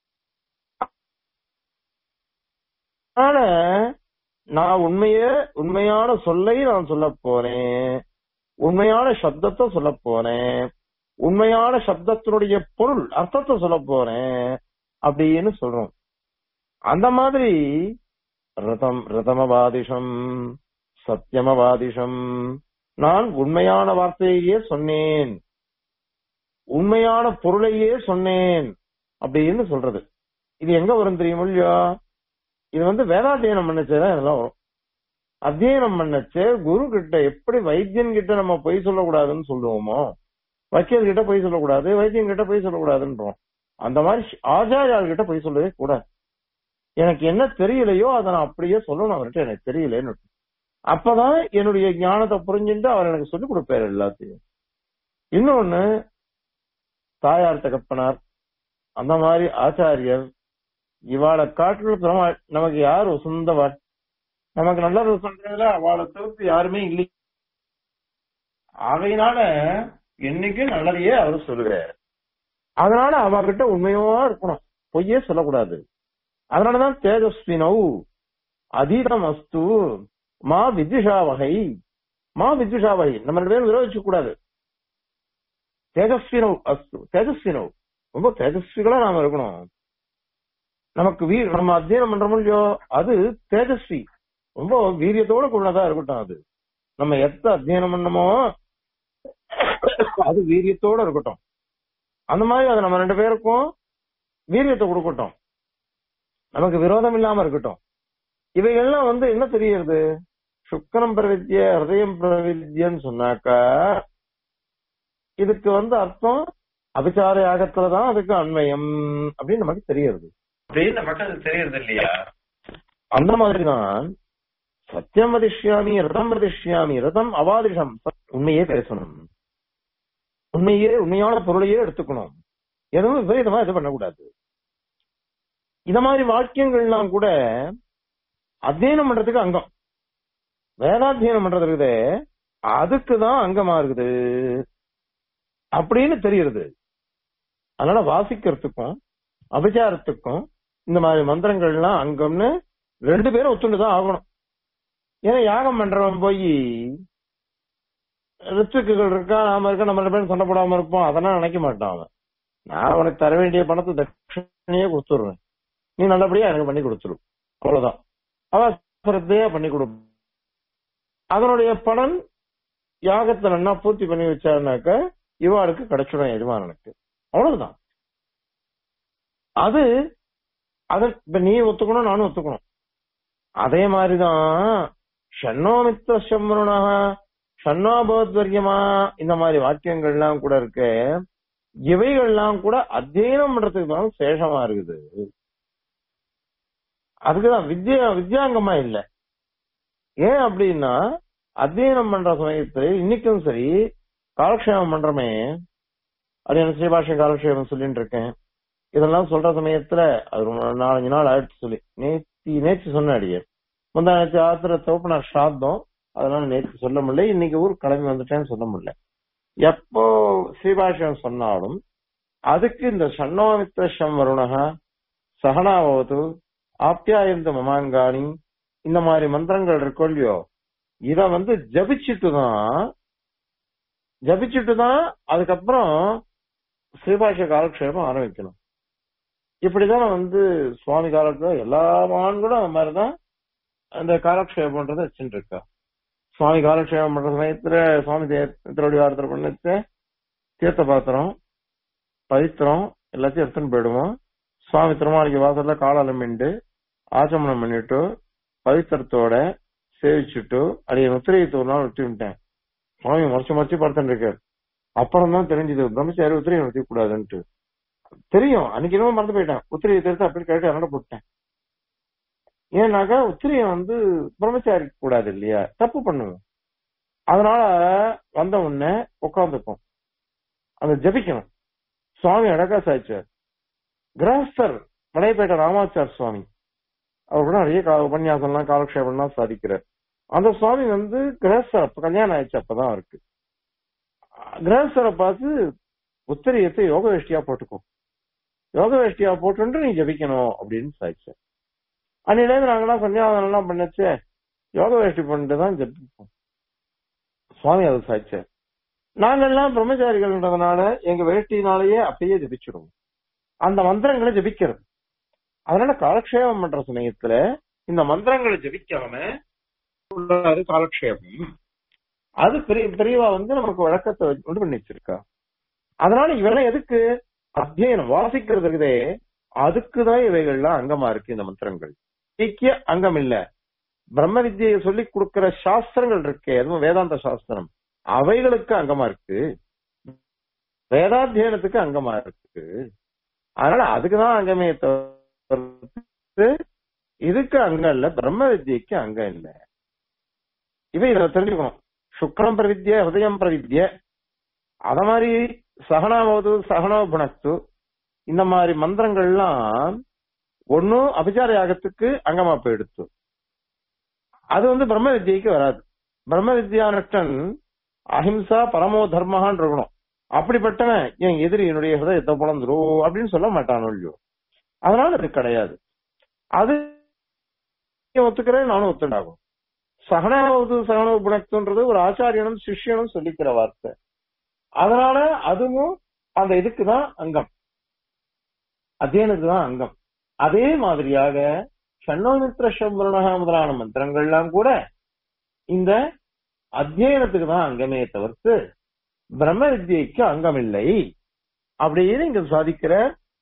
அதனால நான் உண்மைய உண்மையான சொல்லை நான் சொல்ல போறேன் உண்மையான சப்தத்தை சொல்ல போறேன் உண்மையான சப்தத்தினுடைய பொருள் அர்த்தத்தை சொல்ல போறேன் அப்படின்னு சொல்றோம் அந்த மாதிரி ரதம் ரதமவாதிஷம் சத்தியமவாதிஷம் நான் உண்மையான வார்த்தையே சொன்னேன் உண்மையான பொருளையே சொன்னேன் அப்படின்னு சொல்றது இது எங்க வரும் தெரியுமோ இல்லையா இது வந்து வேதாத்தியனம் பண்ணச்சேதான் இதெல்லாம் வரும் அத்தியனம் பண்ணச்சே குரு கிட்ட எப்படி வைத்தியன் கிட்ட நம்ம பொய் சொல்லக்கூடாதுன்னு சொல்லுவோமோ வக்கீல் கிட்ட பொய் சொல்லக்கூடாது வைத்தியன் கிட்ட பொய் சொல்லக்கூடாதுன்றோம் அந்த மாதிரி ஆச்சாரியால் கிட்ட பொய் சொல்லவே கூடாது எனக்கு என்ன தெரியலையோ அதை நான் அப்படியே சொல்லணும் அவர்கிட்ட எனக்கு தெரியலன்னு அப்பதான் என்னுடைய ஞானத்தை புரிஞ்சுட்டு அவர் எனக்கு சொல்லிக் கொடுப்பாரு எல்லாத்தையும் இன்னொன்னு தாயார் தகப்பனார் அந்த மாதிரி ஆச்சாரியர் இவாளை காட்டிலும் பெருமாள் நமக்கு யார் சொந்தவாள் நமக்கு நல்லது சொல்றதுல அவளை தவிர்த்து யாருமே இல்லை அதையினால என்னைக்கும் நல்லதையே அவர் சொல்லுவார் அதனால அவர்கிட்ட உண்மையா இருக்கணும் பொய்யே சொல்லக்கூடாது அதனாலதான் தேஜஸ்வினௌ அதீதம் அஸ்து மா வித்யுஷா வகை மா வித்யுஷா வகை நம்ம ரெண்டு பேரும் விரோதிச்சு கூடாது தேஜஸ்வினௌ அஸ்து தேஜஸ்வினௌ ரொம்ப தேஜஸ்விகளா நாம இருக்கணும் நமக்கு வீ நம்ம அத்தியனம் பண்றோமோ இல்லையோ அது தேஜஸ்வி ரொம்ப வீரியத்தோட கூடதா இருக்கட்டும் அது நம்ம எத்த அத்தியனம் பண்ணமோ அது வீரியத்தோட இருக்கட்டும் அந்த மாதிரி அது நம்ம ரெண்டு பேருக்கும் வீரியத்தை கொடுக்கட்டும் நமக்கு விரோதம் இல்லாம இருக்கட்டும் இவைகள்லாம் வந்து என்ன தெரியறது சுக்கரம் பிரவித்ய ஹிருதயம் பிரவித்யன்னு சொன்னாக்கா இதுக்கு வந்து அர்த்தம் அபிச்சார யாகத்துலதான் அதுக்கு அன்வயம் அப்படின்னு நமக்கு தெரியறது அப்படின்னு நமக்கு அது தெரியறது இல்லையா அந்த மாதிரிதான் சத்தியம் வதிஷ்யாமி ரதம் வதிஷ்யாமி ரதம் அவாதிஷம் உண்மையே பேசணும் உண்மையே உண்மையான பொருளையே எடுத்துக்கணும் எதுவும் விபரீதமா இது பண்ணக்கூடாது இந்த மாதிரி வாக்கியங்கள்லாம் கூட அத்தியனம் பண்றதுக்கு அங்கம் வேதாத்தியனம் பண்றது இருக்குதே அதுக்குதான் அங்கமா இருக்குது அப்படின்னு தெரியுது அதனால வாசிக்கிறதுக்கும் அபிச்சாரத்துக்கும் இந்த மாதிரி மந்திரங்கள்லாம் அங்கம்னு ரெண்டு பேரும் ஒத்துண்டுதான் ஆகணும் ஏன்னா யாகம் பண்றவன் போய் ரித்துக்குகள் இருக்கா நாம இருக்கா நம்ம ரெண்டு பேரும் சண்டை போடாம இருப்போம் அதெல்லாம் நினைக்க மாட்டான் அவன் நான் உனக்கு தர வேண்டிய பணத்தை தட்சணையே கொடுத்துடுறேன் நீ நல்லபடியா எனக்கு பண்ணி கொடுத்துரு அவ்வளவுதான் அவ சிரத்தையா பண்ணி கொடு அதனுடைய பலன் யாகத்தை நல்லா பூர்த்தி பண்ணி வச்சாருனாக்க இவாளுக்கு கிடைச்சிடும் எஜமானனுக்கு அவ்வளவுதான் அது அத இப்ப நீ ஒத்துக்கணும் நானும் ஒத்துக்கணும் அதே மாதிரிதான் ஷண்ணோமித்த சம்ருணா ஷண்ணோபவத்வரியமா இந்த மாதிரி வாக்கியங்கள்லாம் கூட இருக்கு இவைகள்லாம் கூட அத்தியனம் பண்றதுக்கு தான் சேஷமா இருக்குது அதுக்குதான் வித்யா வித்யாங்கமா இல்ல ஏன் அப்படின்னா அத்தியனம் பண்ற சமயத்துல இன்னைக்கும் சரி காலக்ஷேபம் பண்றமே அது எனக்கு ஸ்ரீபாஷம் காலக்ஷேபம் சொல்லிட்டு இருக்கேன் இதெல்லாம் சொல்ற சமயத்துல அது ரொம்ப நாலஞ்சு நாள் ஆயிடுச்சு சொல்லி நேத்தி நேற்று சொன்ன அடியே முந்தா நேற்று ஆத்திர தோப்பனார் ஸ்ராத்தம் அதனால நேற்று சொல்ல முடியல இன்னைக்கு ஊர் கிளம்பி வந்துட்டேன்னு சொல்ல முடியல எப்போ ஸ்ரீபாஷம் சொன்னாலும் அதுக்கு இந்த சன்னோமித்ரஷம் வருணகா சகனாவது ஆப்யாயந்த மமாங்காணி இந்த மாதிரி மந்திரங்கள் இருக்கோ இல்லையோ இத வந்து ஜபிச்சுட்டு தான் ஜபிச்சுட்டு தான் அதுக்கப்புறம் ஸ்ரீபாஷ காலக்ஷேபம் ஆரம்பிக்கணும் இப்படிதான் வந்து சுவாமி காலத்துல எல்லா மகான்களும் அந்த மாதிரிதான் அந்த காலக்ஷேபம்ன்றதை வச்சுட்டு இருக்கா சுவாமி காலக்ஷேபம் பண்ற சமயத்துல சுவாமி திருவடி வாரத்தில் பண்ணிட்டு தீர்த்த பாத்திரம் பவித்திரம் எல்லாத்தையும் எடுத்துன்னு போயிடுவோம் சுவாமி திருமாளிகை வாசல்ல காலாலம் மிண்டு ஆச்சமனம் பண்ணிட்டு பவித்திரத்தோட சேவிச்சுட்டு அடைய முத்திரையத்தை ஒரு நாள் விட்டு விட்டேன் சுவாமி மறைச்சு மறைச்சு படுத்துட்டு இருக்காரு அப்புறம் தான் தெரிஞ்சது பிரம்மச்சாரி உத்திரையை நிறுத்தி கூடாதுன்ட்டு தெரியும் அன்னைக்கு என்னமோ மறந்து போயிட்டேன் உத்திரையை தெரிஞ்சு அப்படி கேட்டு என்னோட போட்டேன் ஏன்னாக்கா உத்திரையை வந்து பிரம்மச்சாரி கூடாது இல்லையா தப்பு பண்ணுவோம் அதனால வந்த உடனே உட்காந்துப்போம் அந்த ஜபிக்கணும் சுவாமி அழகா சாய்ச்சார் கிரகஸ்தர் மலையப்பேட்டை ராமாச்சார் சுவாமி அவர் கூட நிறைய கா- உபன்யாசம்லாம் காலக்ஷேபம்லாம் சாதிக்கிறார் அந்த சுவாமி வந்து கிரகஸ்தர் அப்ப கல்யாணம் ஆயிடுச்சு அப்பதான் இருக்கு கிரகஸ்தரை பார்த்து உத்தரியத்தை யோக வேஷ்டியா போட்டுக்கோ யோக வேஷ்டியா போட்டு நீ ஜபிக்கணும் அப்படின்னு சாய்ச்சார் அன்னிலேருந்து நாங்கெல்லாம் சன்னியாசனம் எல்லாம் பண்ணச்சே யோக வேஷ்டி பண்ணிட்டு தான் ஜபிப்போம் சுவாமி அது சாய்ச்சார் நாங்கெல்லாம் பிரம்மச்சாரிகள்ன்றதுனால எங்க வேஷ்டினாலேயே அப்பயே ஜபிச்சிடுவோம் அந்த மந்திரங்களை ஜபிக்கிறது அதனால காலக்ஷேபம் பண்ற சமயத்துல இந்த மந்திரங்களை ஜபிக்காம உள்ளாரு காலக்ஷேபம் அது பெரிய பெரியவா வந்து நமக்கு வழக்கத்தை உண்டு பண்ணி வச்சிருக்கா அதனால இவெல்லாம் எதுக்கு அத்தியனம் வாசிக்கிறது இருக்குதே அதுக்குதான் இவைகள்லாம் அங்கமா இருக்கு இந்த மந்திரங்கள் ஐக்கிய அங்கம் இல்ல பிரம்ம வித்தியை சொல்லி கொடுக்கிற சாஸ்திரங்கள் இருக்கே அதுவும் வேதாந்த சாஸ்திரம் அவைகளுக்கு அங்கமா இருக்கு வேதாத்தியனத்துக்கு அங்கமா இருக்கு அதனால அதுக்குதான் அங்கமே தவிர்த்து இதுக்கு அங்கம் இல்ல பிரம்ம வித்யக்கு அங்கம் இல்ல இவை இதை தெரிஞ்சுக்கணும் சுக்ரம் பிரவித்ய ஹிருதயம் பிரவித்ய அத மாதிரி சகனாவது சகனோ புனஸ்து இந்த மாதிரி மந்திரங்கள்லாம் ஒன்னும் அபிச்சார யாகத்துக்கு அங்கமா போயிடுத்து அது வந்து பிரம்ம வித்யக்கு வராது பிரம்ம வித்யானுஷ்டன் அஹிம்சா பரமோ தர்மஹான்னு இருக்கணும் அப்படிப்பட்டவன் என் எதிரி என்னுடைய ஹிருதயத்தை புலந்துரோ அப்படின்னு சொல்ல மாட்டானோ இல்லையோ அதனால அது கிடையாது அது நீ ஒத்துக்கிறேன் நானும் ஒத்துண்டாகும் சகனாவது சகனோ புனக்துன்றது ஒரு ஆச்சாரியனும் சிஷ்யனும் சொல்லிக்கிற வார்த்தை அதனால அதுவும் அந்த இதுக்கு தான் அங்கம் அத்தியனுக்கு தான் அங்கம் அதே மாதிரியாக ஷண்ணோமித்ர சம்பரணக முதலான மந்திரங்கள்லாம் கூட இந்த அத்தியனத்துக்கு தான் அங்கமே தவிர்த்து பிரம்ம வித்யைக்கு அங்கம் இல்லை அப்படின்னு இங்க சாதிக்கிற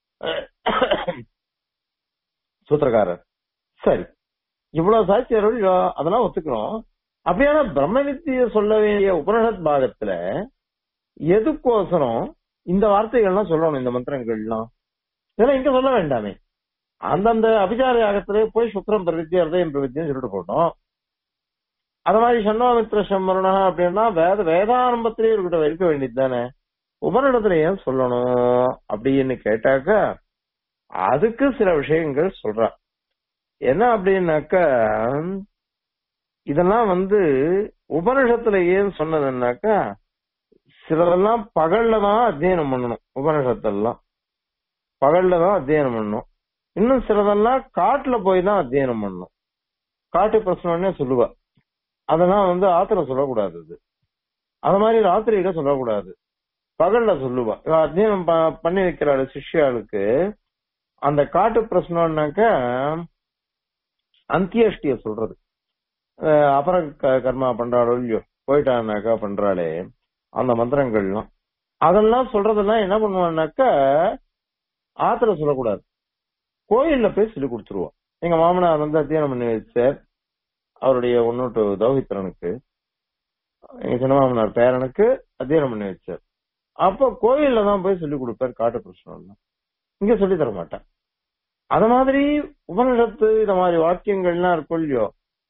சூத்திரக்காரர் சரி இவ்வளவு சாட்சியர்கள் அதெல்லாம் ஒத்துக்கிறோம் அப்படியான பிரம்ம வித்திய சொல்ல வேண்டிய உபனிஷத் பாகத்துல எதுக்கோசரம் இந்த வார்த்தைகள்லாம் சொல்லணும் இந்த மந்திரங்கள்லாம் இதெல்லாம் இங்க சொல்ல வேண்டாமே அந்தந்த அபிச்சார யாகத்திலே போய் சுத்திரம் பிரவித்தியம் ஹிருதயம் பிரவித்தியம் சொல்லிட்டு போட்டோம் அது மாதிரி சண்முகமித்ர சம்மரணா அப்படின்னா வேத வேதாரம்பத்திலே இருக்கிட்ட இருக்க வேண்டியது தானே உபனிடத்துல ஏன் சொல்லணும் அப்படின்னு கேட்டாக்க அதுக்கு சில விஷயங்கள் சொல்றான் என்ன அப்படின்னாக்கா இதெல்லாம் வந்து உபனிஷத்துல ஏன் சொன்னதுன்னாக்கா சிலதெல்லாம் பகல்ல தான் அத்தியனம் பண்ணணும் உபனிஷத்தெல்லாம் பகல்ல தான் அத்தியனம் பண்ணணும் இன்னும் சிலதெல்லாம் காட்டுல போய் தான் அத்தியனம் பண்ணணும் காட்டு பிரச்சனை சொல்லுவா அதெல்லாம் வந்து ஆத்திர சொல்லக்கூடாது அது அது மாதிரி ராத்திரியில சொல்லக்கூடாது பகல்ல சொல்லுவா இவ அத்தியனம் ப- பண்ணி வைக்கிறாள் சிஷ்யாளுக்கு அந்த காட்டு பிரச்சனைனாக்க அந்தியஷ்டிய சொல்றது அஹ் அப்புறம் க- கர்மா பண்றாளோ இல்லையோ போயிட்டானாக்கா பண்றாளே அந்த மந்திரங்கள்லாம் அதெல்லாம் சொல்றதெல்லாம் என்ன பண்ணுவான்னாக்கா ஆத்துல சொல்லக்கூடாது கோயில்ல போய் சொல்லி கொடுத்துருவோம் எங்க மாமனார் வந்து அத்தியானம் பண்ணி வச்சார் அவருடைய ஒன்னோட்டு தௌஹித்திரனுக்கு எங்க சின்ன மாமனார் பேரனுக்கு அத்தியானம் பண்ணி வச்சார் அப்ப கோயில்ல தான் போய் சொல்லி கொடுப்பார் காட்டு பிரச்சனை இங்க சொல்லி தர மாட்டேன் அத மாதிரி உபனிஷத்து இந்த மாதிரி வாக்கியங்கள்லாம் இருக்கும் இல்லையோ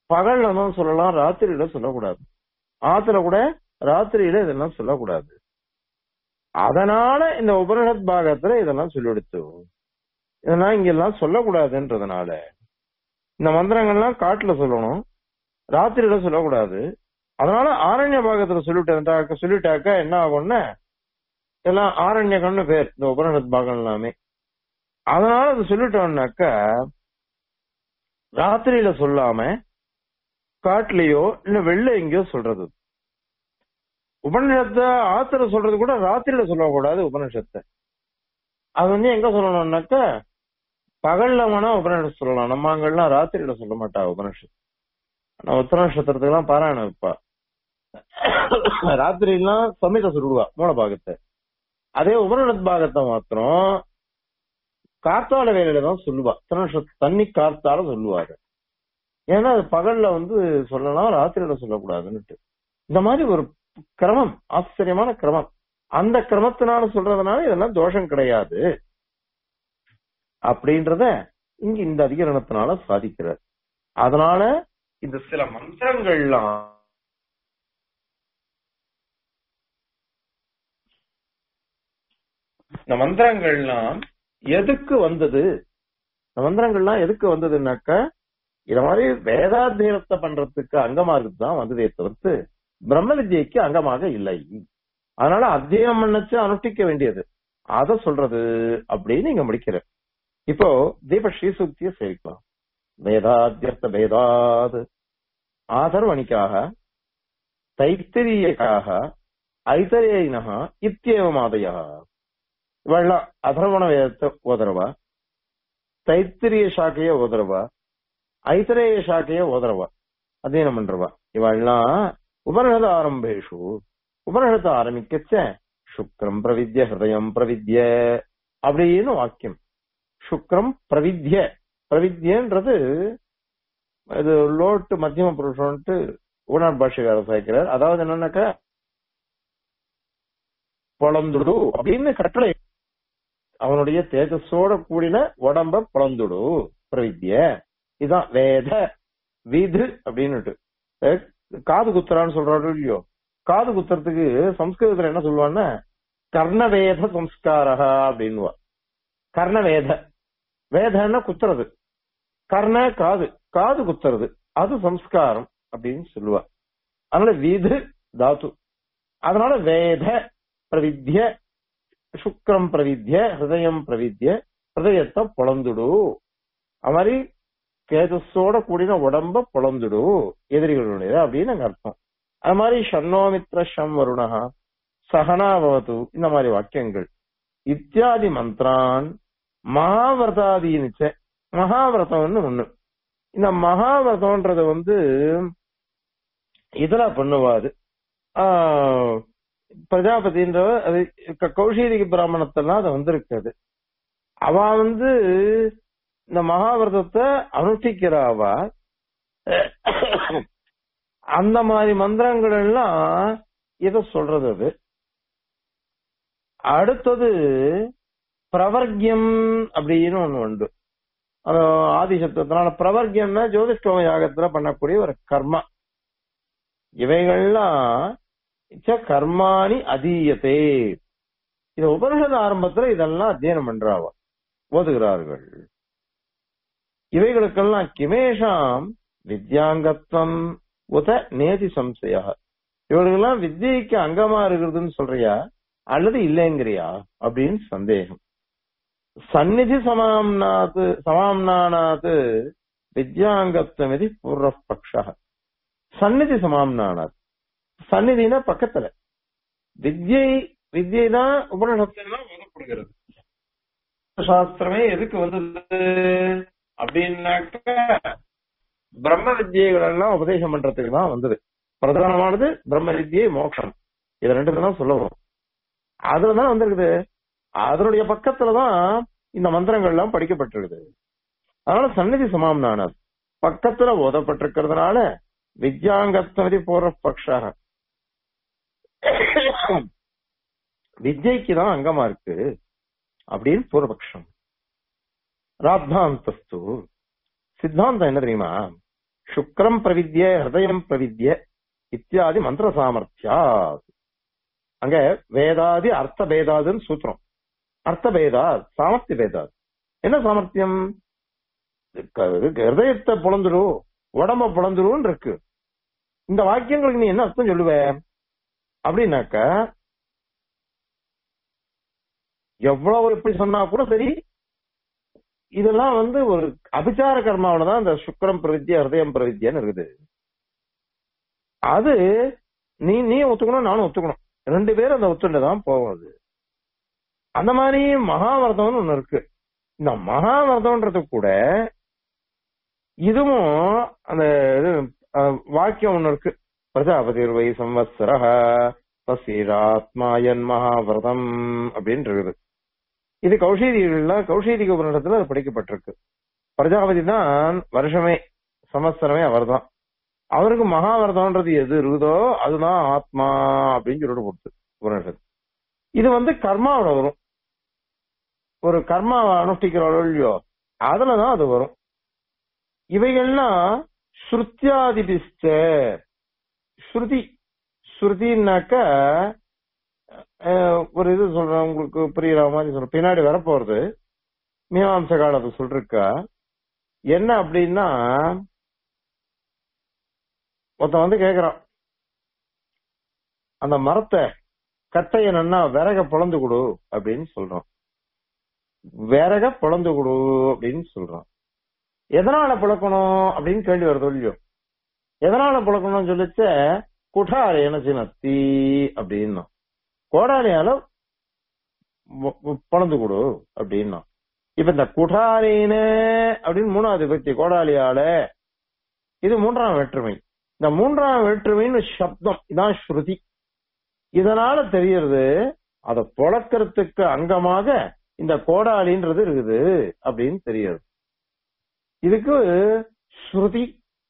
பகல்ல தான் சொல்லலாம் ராத்திரியில சொல்லக்கூடாது ஆத்துல கூட ராத்திரியில இதெல்லாம் சொல்லக்கூடாது அதனால இந்த உபனிஷத் பாகத்துல இதெல்லாம் சொல்லிடுத்து இதெல்லாம் இங்கெல்லாம் சொல்லக்கூடாதுன்றதுனால இந்த மந்திரங்கள்லாம் காட்டுல சொல்லணும் ராத்திரியில சொல்லக்கூடாது அதனால ஆரண்ய பாகத்துல சொல்லிட்டாக்க சொல்லிட்டாக்க என்ன ஆகும்னா எல்லாம் ஆரண்யகம்னு பேர் இந்த உபனிஷத் பாகம் எல்லாமே அதனால அது சொல்லிட்டோம்னாக்க ராத்திரியில சொல்லாம காட்டுலயோ இல்ல வெளில எங்கேயோ சொல்றது உபனிஷத்தை ஆத்திர சொல்றது கூட ராத்திரியில சொல்லக்கூடாது உபனிஷத்தை அது வந்து எங்க சொல்லணும்னாக்க பகல்ல வேணா உபனிஷத் சொல்லலாம் நம்ம அங்கெல்லாம் ராத்திரியில சொல்ல மாட்டா உபனிஷத் ஆனா உத்தர நட்சத்திரத்துக்கு எல்லாம் பாராயணம் வைப்பா ராத்திரிலாம் சமீத சொல்லுவா மூல பாகத்தை அதே உபனிஷத் பாகத்தை மாத்திரம் காத்தால வேலையில தான் சொல்லுவா உத்தர நட்சத்திர தண்ணி காத்தால சொல்லுவாரு ஏன்னா அது பகல்ல வந்து சொல்லலாம் ராத்திரியில சொல்லக்கூடாதுன்னுட்டு இந்த மாதிரி ஒரு கிரமம் ஆச்சரியமான கிரமம் அந்த கிரமத்தினால சொல்றதுனால இதெல்லாம் தோஷம் கிடையாது அப்படின்றத இங்க இந்த அதிகரணத்தினால சாதிக்கிறார் அதனால இந்த சில மந்திரங்கள்லாம் இந்த மந்திரங்கள்லாம் எதுக்கு வந்தது இந்த மந்திரங்கள்லாம் எதுக்கு வந்ததுன்னாக்க இத மாதிரி வேதாத்தியனத்தை பண்றதுக்கு அங்கமா தான் வந்ததே தவிர்த்து பிரம்ம வித்யைக்கு அங்கமாக இல்லை அதனால அத்தியனம் பண்ணச்சு அனுஷ்டிக்க வேண்டியது அத சொல்றது அப்படின்னு இங்க முடிக்கிற இப்போ தீப ஸ்ரீசூக்திய சேவிக்கலாம் வேதாத்தியர்த்த வேதாத் ஆதர்வணிக்காக தைத்திரியக்காக ஐதரேயினக இத்தியேவமாதயா இவெல்லாம் அதர்வண வேதத்தை ஓதரவா தைத்திரிய சாக்கைய ஓதரவா ஐதரேய சாக்கைய ஓதரவா அத்தியனம் பண்றவா இவெல்லாம் உபனிஷத ஆரம்பேஷு உபனிஷத்தை ஆரம்பிக்கச்ச சுக்ரம் பிரவித்ய ஹிருதயம் பிரவித்ய அப்படின்னு வாக்கியம் சுக்ரம் பிரவித்ய பிரவித்யன்றது இது லோட்டு மத்தியம புருஷன்ட்டு உணர் பாஷைக்காரர் சாய்க்கிறார் அதாவது என்னன்னாக்கா பொழந்துடு அப்படின்னு கட்டளை அவனுடைய தேஜஸோட கூடின உடம்ப பொழந்துடு பிரவித்ய இதான் வேத விது அப்படின்னுட்டு காது குத்துறான்னு சொல்றாரு இல்லையோ காது குத்துறதுக்கு சம்ஸ்கிருதத்துல என்ன சொல்லுவான்னா கர்ணவேத சம்ஸ்காரா அப்படின்னுவா கர்ணவேத வேதன்னா குத்துறது கர்ண காது காது குத்துறது அது சம்ஸ்காரம் அப்படின்னு சொல்லுவா அதனால விது தாத்து அதனால வேத பிரவித்ய சுக்ரம் பிரவித்ய ஹிருதயம் பிரவித்ய ஹிருதயத்தை பொழந்துடு அது மாதிரி கேதஸோட கூடின உடம்ப பொழந்துடு எதிரிகளுடைய அப்படின்னு அங்க அர்த்தம் அது மாதிரி ஷண்ணோமித்ர ஷம் வருணா சகனாபவது இந்த மாதிரி வாக்கியங்கள் இத்தியாதி மந்திரான் மகாவிரதாதீனிச்ச மகாவிரதம்னு ஒண்ணு இந்த மகாவிரதம்ன்றது வந்து இதுல பண்ணுவாது பிரஜாபதின்ற அது கௌஷீதிக பிராமணத்தெல்லாம் அது வந்திருக்குது அவ வந்து இந்த மகாவிரதத்தை அனுஷ்டிக்கிறாவா அந்த மாதிரி மந்திரங்கள் எல்லாம் இத சொல்றது அது அடுத்தது பிரவர்க்கியம் அப்படின்னு ஒண்ணு உண்டு ஆதிசப்தத்தினால பிரவர்க்கியம்னா ஜோதிஷ்டோம யாகத்துல பண்ணக்கூடிய ஒரு கர்மா இவைகள்லாம் கர்மாணி அதீயத்தே இது உபனிஷத ஆரம்பத்துல இதெல்லாம் அத்தியனம் பண்றாவா ஓதுகிறார்கள் இவைகளுக்கெல்லாம் கிமேஷாம் வித்யாங்கத்வம் உத நேதி சம்சயா இவர்களுக்கெல்லாம் வித்தியைக்கு அங்கமா இருக்கிறதுன்னு சொல்றியா அல்லது இல்லைங்கிறியா அப்படின்னு சந்தேகம் சந்நிதி சமாம்னாத்து சமாம்னானாத்து வித்யாங்கத்வம் இது பூர்வ பக்ஷ சந்நிதி சமாம்னானாத் சந்நிதினா பக்கத்துல வித்யை வித்யை தான் உபநிஷத்துல தான் ஓதப்படுகிறது சாஸ்திரமே எதுக்கு வந்தது அப்படின்னாக்க பிரம்ம வித்யைகள் எல்லாம் உபதேசம் பண்றதுக்கு தான் வந்தது பிரதானமானது பிரம்ம வித்யை மோட்சம் இது ரெண்டு தான் சொல்லவும் அதுலதான் வந்திருக்குது அதனுடைய பக்கத்துலதான் இந்த மந்திரங்கள் எல்லாம் படிக்கப்பட்டிருக்குது அதனால சந்நிதி சமாம்னானது பக்கத்துல ஓதப்பட்டிருக்கிறதுனால வித்யாங்கத்வதி பூர்வ பக்ஷாக வித்யைக்கு தான் அங்கமா இருக்கு அப்படின்னு பூர்வபக்ஷம் ராத்தாந்தஸ்து சித்தாந்தம் என்ன தெரியுமா சுக்ரம் பிரவித்ய ஹிருதயம் பிரவித்ய இத்தியாதி மந்திர சாமர்த்தியா அங்க வேதாதி அர்த்த பேதாதுன்னு சூத்திரம் அர்த்த பேதா சாமர்த்திய பேதாது என்ன சாமர்த்தியம் க- ஹிருதயத்தை புலந்துரு உடம்ப புலந்துருன்னு இருக்கு இந்த வாக்கியங்களுக்கு நீ என்ன அர்த்தம் சொல்லுவ அப்படின்னாக்க எவ்வளவு எப்படி சொன்னா கூட சரி இதெல்லாம் வந்து ஒரு அபிச்சார கர்மாவில தான் இந்த சுக்கரம் பிரவித்யா ஹிருதயம் பிரவித்யான்னு இருக்குது அது நீ நீ ஒத்துக்கணும் நானும் ஒத்துக்கணும் ரெண்டு பேரும் அந்த ஒத்துண்டு தான் போகுது அந்த மாதிரி மகாவரதம்னு ஒண்ணு இருக்கு இந்த மகாவரதம்ன்றது கூட இதுவும் அந்த இது அஹ், வாக்கியம் ஒண்ணு இருக்கு பிரஜாபதிர் வை சம்வத்சர பசீராத்மாயன் மகாவிரதம் அப்படின்னு இருக்குது இது கௌஷீதிகள்ல கௌஷீதிக உபநிடத்துல அது படிக்கப்பட்டிருக்கு பிரஜாபதி தான் வருஷமே சமஸ்தரமே அவர்தான் அவருக்கு மகாவிரதம்ன்றது எது இருக்குதோ அதுதான் ஆத்மா அப்படின்னு சொல்லிட்டு கொடுத்து உபநிஷத்து இது வந்து கர்மாவோட வரும் ஒரு கர்மா அனுஷ்டிக்கிறோம் இல்லையோ அதுலதான் அது வரும் இவைகள்லாம் ஸ்ருத்தியாதிபிஸ்ட ஸ்ருதி ஸ்ருதினாக்க அஹ், ஒரு இது சொல்றேன் உங்களுக்கு புரியுற மாதிரி சொல்றேன் பின்னாடி வரப்போறது மீமாம்ச காலத்தை சொல்றா என்ன அப்படின்னா ஒருத்தன் வந்து கேக்குறான் அந்த மரத்தை கட்டைய நன்னா விறக பொழந்து கொடு அப்படின்னு சொல்றான் விறக பொழந்து கொடு அப்படின்னு சொல்றான் எதனால புழக்கணும் அப்படின்னு கேள்வி வருது இல்லையோ எதனால புழக்கணும்னு சொல்லிச்ச குठारेன சினத்தி அப்படின்னா கோடாலியால பொழந்து கொடு அப்படின்னா இப்ப இந்த குठारेன அப்படின்னு மூணாவது விபக்தி கோடாலியால இது மூன்றாம் வேற்றுமை இந்த மூன்றாம் வேற்றுமைன்னு சப்தம் இதான் ஸ்ருதி இதனால தெரியறது அத புழக்கிறதுக்கு அங்கமாக இந்த கோடாலின்றது இருக்குது அப்படின்னு தெரியுது இதுக்கு ஸ்ருதி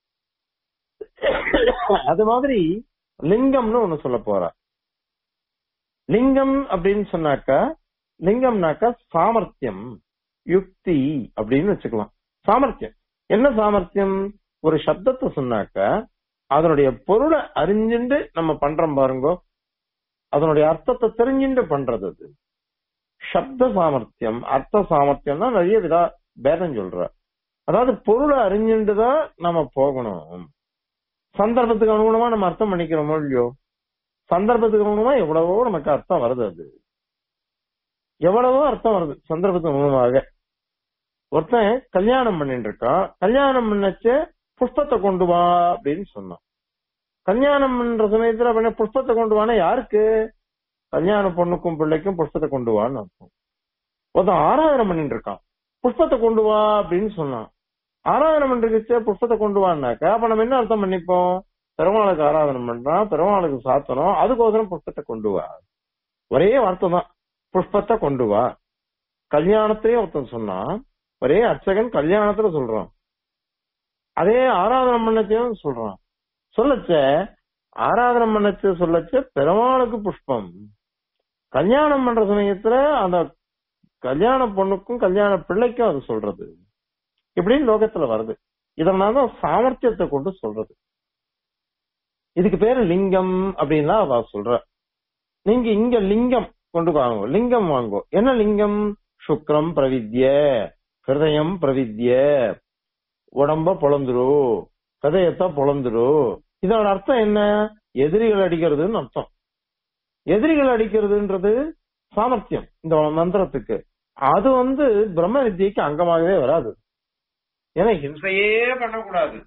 அது மாதிரி லிங்கம்னு ஒண்ணு சொல்ல போறா லிங்கம் அப்படின்னு சொன்னாக்கா லிங்கம்னாக்கா சாமர்த்தியம் யுக்தி அப்படின்னு வச்சுக்கலாம் சாமர்த்தியம் என்ன சாமர்த்தியம் ஒரு சப்தத்தை சொன்னாக்க அதனுடைய பொருளை அறிஞ்சுண்டு நம்ம பண்றோம் பாருங்க அதனுடைய அர்த்தத்தை தெரிஞ்சுண்டு பண்றது அது சப்த சாமர்த்தியம் அர்த்த சாமர்த்தியம் தான் நிறைய விதா பேதம் சொல்ற அதாவது பொருளை அறிஞ்சுண்டு தான் நம்ம போகணும் சந்தர்ப்பத்துக்கு அனுகுணமா நம்ம அர்த்தம் பண்ணிக்கிறோமோ இல்லையோ சந்தர்ப்பத்துக்கு அனுகுணமா எவ்வளவோ நமக்கு அர்த்தம் வருது அது எவ்வளவோ அர்த்தம் வருது சந்தர்ப்பத்துக்கு அனுகுணமாக ஒருத்தன் கல்யாணம் பண்ணிட்டு இருக்கான் கல்யாணம் பண்ணச்ச புஷ்பத்தை கொண்டு வா அப்படின்னு சொன்னான் கல்யாணம் பண்ற சமயத்துல பண்ண புஷ்பத்தை கொண்டு வானா யாருக்கு கல்யாண பொண்ணுக்கும் பிள்ளைக்கும் புஷ்பத்தை கொண்டு வான்னு அர்த்தம் ஒருத்தன் ஆராதனை பண்ணிட்டு இருக்கான் புஷ்பத்தை கொண்டு வா அப்படின்னு சொன்னான் ஆராதனை பண்றதுக்கு புஷ்பத்தை கொண்டு வான்னாக்கா அப்ப நம்ம என்ன அர்த்தம் பண்ணிப்போம் பெருமாளுக்கு ஆராதனை பண்றான் பெருமாளுக்கு சாத்தணும் அதுக்கோசரம் புஷ்பத்தை கொண்டு வா ஒரே வார்த்தை தான் புஷ்பத்தை கொண்டு வா கல்யாணத்திலேயே ஒருத்தன் சொன்னான் ஒரே அர்ச்சகன் கல்யாணத்துல சொல்றான் அதே ஆராதனை பண்ணச்சேன்னு சொல்றான் சொல்லச்ச ஆராதனை பண்ணச்சு சொல்லச்ச பெருமாளுக்கு புஷ்பம் கல்யாணம் பண்ற சமயத்துல அந்த கல்யாண பொண்ணுக்கும் கல்யாண பிள்ளைக்கும் அது சொல்றது இப்படின்னு லோகத்துல வருது இதனாலதான் சாமர்த்தியத்தை கொண்டு சொல்றது இதுக்கு பேரு லிங்கம் அப்படின்னா அவ சொல்ற நீங்க இங்க லிங்கம் கொண்டு வாங்க லிங்கம் வாங்கோ என்ன லிங்கம் சுக்ரம் பிரவித்ய ஹிருதயம் பிரவித்ய உடம்ப பொழந்துரு ஹிருதயத்தை பொழந்துரு இதோட அர்த்தம் என்ன எதிரிகள் அடிக்கிறதுன்னு அர்த்தம் எதிரிகள் அடிக்கிறதுன்றது சாமர்த்தியம் இந்த மந்திரத்துக்கு அது வந்து பிரம்ம வித்தியைக்கு அங்கமாகவே வராது ஏன்னா ஹிம்சையே பண்ணக்கூடாது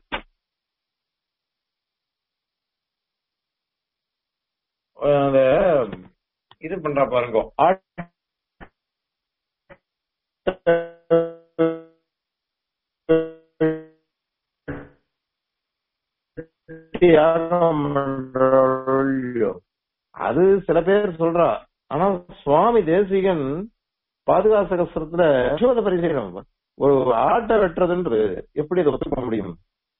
அந்த இது பண்றா பாருங்க யாகம் பண்றோம் அது சில பேர் சொல்றா ஆனா சுவாமி தேசிகன் பாதுகாசகஸ்திரத்துல யசோத பரிசீலனம் ஒரு ஆட்டை வெட்டுறதுன்றது எப்படி அதை ஒத்துக்க முடியும்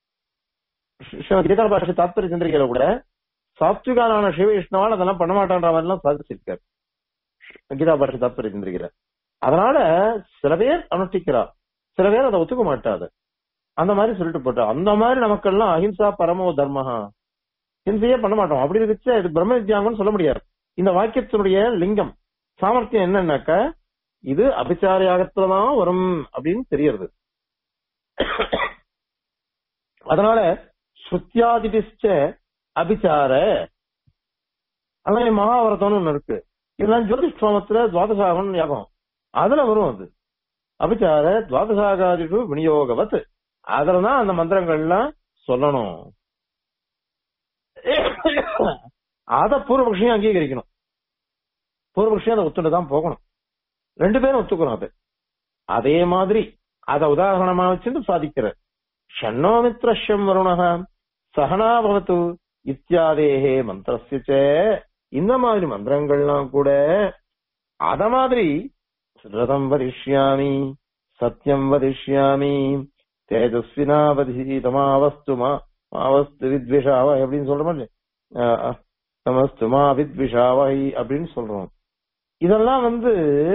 கீதா பாஷை தாத்பரிய சந்திரிகையில கூட சாத்விகான சிவ விஷ்ணுவால் அதெல்லாம் பண்ண மாட்டான்ற மாதிரி எல்லாம் சாதிச்சிருக்காரு கீதா பாஷை தாத்பரிய சந்திரிகையில அதனால சில பேர் அனுஷ்டிக்கிறா சில பேர் அதை ஒத்துக்க மாட்டாது அந்த மாதிரி சொல்லிட்டு போட்டோம் அந்த மாதிரி நமக்கெல்லாம் அஹிம்சா பரமோ தர்மஹா ஹிம்சையே பண்ண மாட்டோம் அப்படி இருந்துச்சு இது பிரம்ம வித்யாங்கன்னு சொல்ல முடியாது இந்த வாக்கியத்தினுடைய லிங்கம் சாமர்த்தியம் என்னன்னாக்க இது அபிச்சார யாகத்துலதான் வரும் அப்படின்னு தெரியறது அதனால ஸ்ருத்தியாதிபிச்ச அபிச்சார அதான் மகாபாரதம்னு ஒண்ணு இருக்கு இதெல்லாம் ஜோதிஷ்டோமத்துல துவாதசாகம் யாகம் அதுல வரும் அது அபிச்சார துவாதசாகாதிஷு விநியோகவத் அதுலதான் அந்த மந்திரங்கள்லாம் சொல்லணும் அத பூர்வபக்ஷியும் அங்கீகரிக்கணும் பூர்வபக்ஷியும் அதை ஒத்துட்டு தான் போகணும் ரெண்டு பேரும் ஒத்துக்கணும் அது அதே மாதிரி அத உதாரணமா வச்சுட்டு சாதிக்கிற ஷண்ணோமித்ரஷம் வருணக சகனாபவத்து இத்தியாதேகே மந்திரஸ்ய இந்த மாதிரி மந்திரங்கள்லாம் கூட அத மாதிரி ரதம் வதிஷ்யாமி சத்தியம் வதிஷ்யாமி தேஜஸ்வினாவதீதமாவஸ்து மாவஸ்து வித்விஷாவ அப்படின்னு சொல்றோம் நமஸ்து மா வித்விஷாவை அப்படின்னு சொல்றோம் இதெல்லாம் வந்து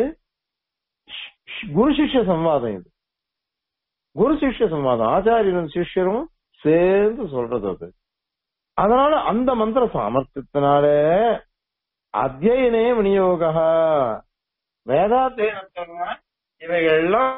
குரு சிஷ்ய சம்வாதம் இது குரு சிஷ்ய சம்வாதம் ஆச்சாரியரும் சிஷ்யரும் சேர்ந்து சொல்றது அது அதனால அந்த மந்திர சாமர்த்தியத்தினால அத்தியனே விநியோக வேதாத்தியனத்தினால இவைகள்லாம்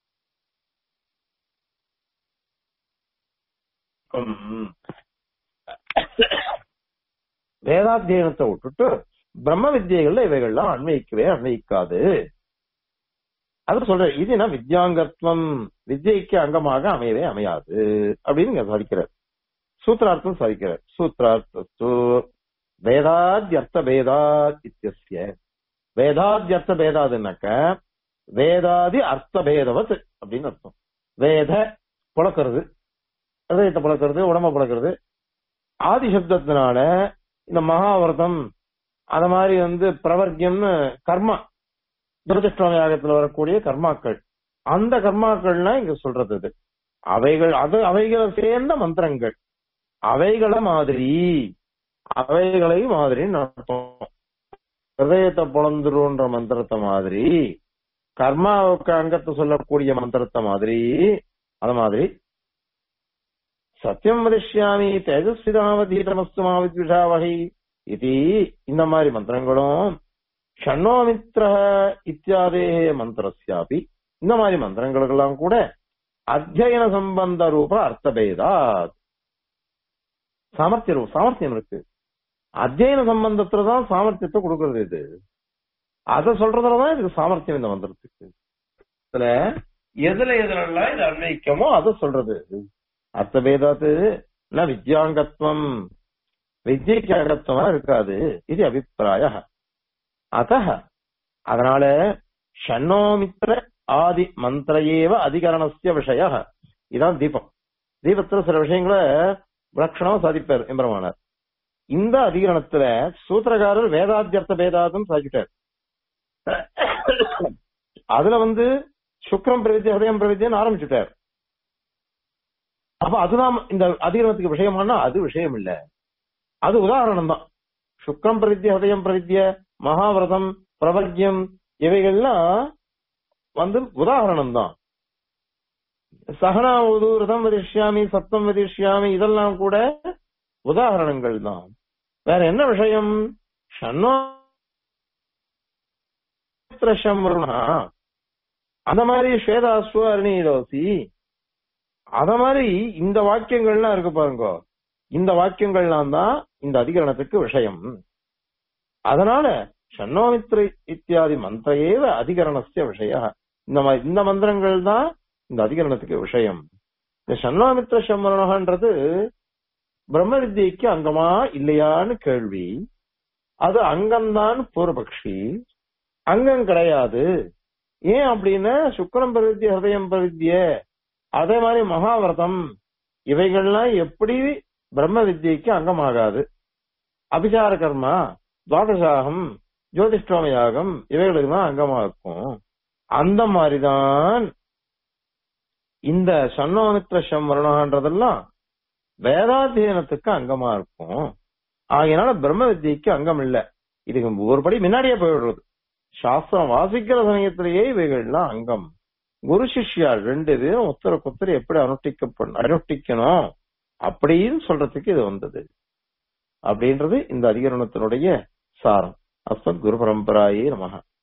வேதாத்தியனத்தை விட்டுட்டு பிரம்ம வித்தியைகள்ல இவைகள்லாம் அன்வயிக்கவே அன்வயிக்காது அது சொல்ற இது என்ன வித்யாங்கத்துவம் வித்யைக்கு அங்கமாக அமையவே அமையாது அப்படின்னு இங்க சாதிக்கிறார் சூத்திரார்த்தம் சாதிக்கிறார் சூத்திரார்த்தத்து வேதாத்யர்த்த பேதாத் இத்தியஸ்ய வேதாத்யர்த்த பேதாதுன்னாக்க வேதாதி அர்த்த பேதவத் அப்படின்னு அர்த்தம் வேத புழக்கிறது ஹதயத்தை புழக்கிறது உடம்ப புழக்கிறது ஆதி சப்தத்தினால இந்த மகாவிரதம் அத மாதிரி வந்து பிரவர்க்கியம்னு கர்மா துரதிருஷ்டம யாகத்துல வரக்கூடிய கர்மாக்கள் அந்த கர்மாக்கள்லாம் இங்க சொல்றது இது அவைகள் அது அவைகளை சேர்ந்த மந்திரங்கள் அவைகளை மாதிரி அவைகளை மாதிரி நடத்தும் ஹதயத்தை பொழந்துருன்ற மந்திரத்தை மாதிரி கர்மாவுக்கு அங்கத்தை சொல்லக்கூடிய மந்திரத்தை மாதிரி அது மாதிரி சத்தியம் வதிஷ்யாமி தேஜஸ்விதாவதீதமஸ்து மாவித்விஷாவகை இது இந்த மாதிரி மந்திரங்களும் ஷண்ணோமித்ர இத்தியாதே மந்திரஸ்யாபி இந்த மாதிரி மந்திரங்களுக்கெல்லாம் கூட அத்தியன சம்பந்த ரூப அர்த்தபேதா சாமர்த்தியம் சாமர்த்தியம் இருக்கு அத்தியன சம்பந்தத்துலதான் சாமர்த்தியத்தை கொடுக்கறது இது அத சொல்றதுலதான் இதுக்கு சாமர்த்தியம் இந்த மந்திரத்துக்கு இதுல எதுல எதுலாம் இது அன்வைக்கமோ அதை சொல்றது அர்த்தபேதாத்து ந வித்யாங்கத்துவம் வித்யைக்கு அகத்துவமா இருக்காது இது அபிப்பிராய அத அதனால ஷண்ணோமித்ர ஆதி மந்திர ஏவ அதிகரணஸ்ய விஷய இதான் தீபம் தீபத்துல சில விஷயங்களை விலட்சணமா சாதிப்பார் எம்பெருமானார் இந்த அதிகரணத்துல சூத்திரகாரர் வேதாத்தியர்த்த பேதாதும் சாதிக்கிட்டார் அதுல வந்து சுக்ரம் பிரவித்திய ஹதயம் பிரவித்தியன்னு ஆரம்பிச்சுட்டார் அப்ப அதுதான் இந்த அதிகரணத்துக்கு விஷயமானா அது விஷயம் இல்ல அது உதாரணம் தான் சுக்ரம் பிரவித்திய ஹதயம் பிரவித்திய மகாவிரதம் பிரபல்யம் இவைகள்லாம் வந்து உதாரணம் தான் சகனா ரதம் வதிஷ்யாமி சத்தம் வதிஷ்யாமி இதெல்லாம் கூட உதாரணங்கள் தான் வேற என்ன விஷயம் ஷண்ணோ அந்த மாதிரி ஸ்வேதாஸ்வ அருணீலோசி அத மாதிரி இந்த வாக்கியங்கள்லாம் இருக்கு பாருங்க இந்த வாக்கியங்கள்லாம் தான் இந்த அதிகரணத்துக்கு விஷயம் அதனால ஷண்ணோமித்ர இத்தியாதி மந்திர ஏவ அதிகரணஸ்ய விஷய இந்த மாதிரி இந்த மந்திரங்கள் தான் இந்த அதிகரணத்துக்கு விஷயம் இந்த ஷண்ணோமித்ர சம்மரணன்றது பிரம்ம வித்யைக்கு அங்கமா இல்லையான்னு கேள்வி அது அங்கம்தான் பூர்வபக்ஷி அங்கம் கிடையாது ஏன் அப்படின்னா சுக்கரம் பிரவித்திய ஹதயம் பிரவித்திய அதே மாதிரி மகாவிரதம் இவைகள்லாம் எப்படி பிரம்ம வித்யைக்கு அங்கமாகாது அபிசார கர்மா துவாதசாகம் ஜோதிஷ்டோம யாகம் இவைகளுக்கு தான் அங்கமா இருக்கும் அந்த மாதிரிதான் இந்த சன்னோமித்ர சம்வரணன்றதெல்லாம் வேதாத்தியனத்துக்கு அங்கமா இருக்கும் ஆகையினால பிரம்ம வித்யைக்கு அங்கம் இல்ல இதுக்கு ஒரு படி முன்னாடியே போயிடுறது சாஸ்திரம் வாசிக்கிற சமயத்திலேயே இவைகள்லாம் அங்கம் குரு சிஷ்யால் ரெண்டு பேரும் ஒருத்தருக்கு ஒருத்தர் எப்படி அனுஷ்டிக்க அனுஷ்டிக்கணும் அப்படின்னு சொல்றதுக்கு இது வந்தது அப்படின்றது இந்த அதிகரணத்தினுடைய சாரம் அஸ்மத் குரு பரம்பராயே நமக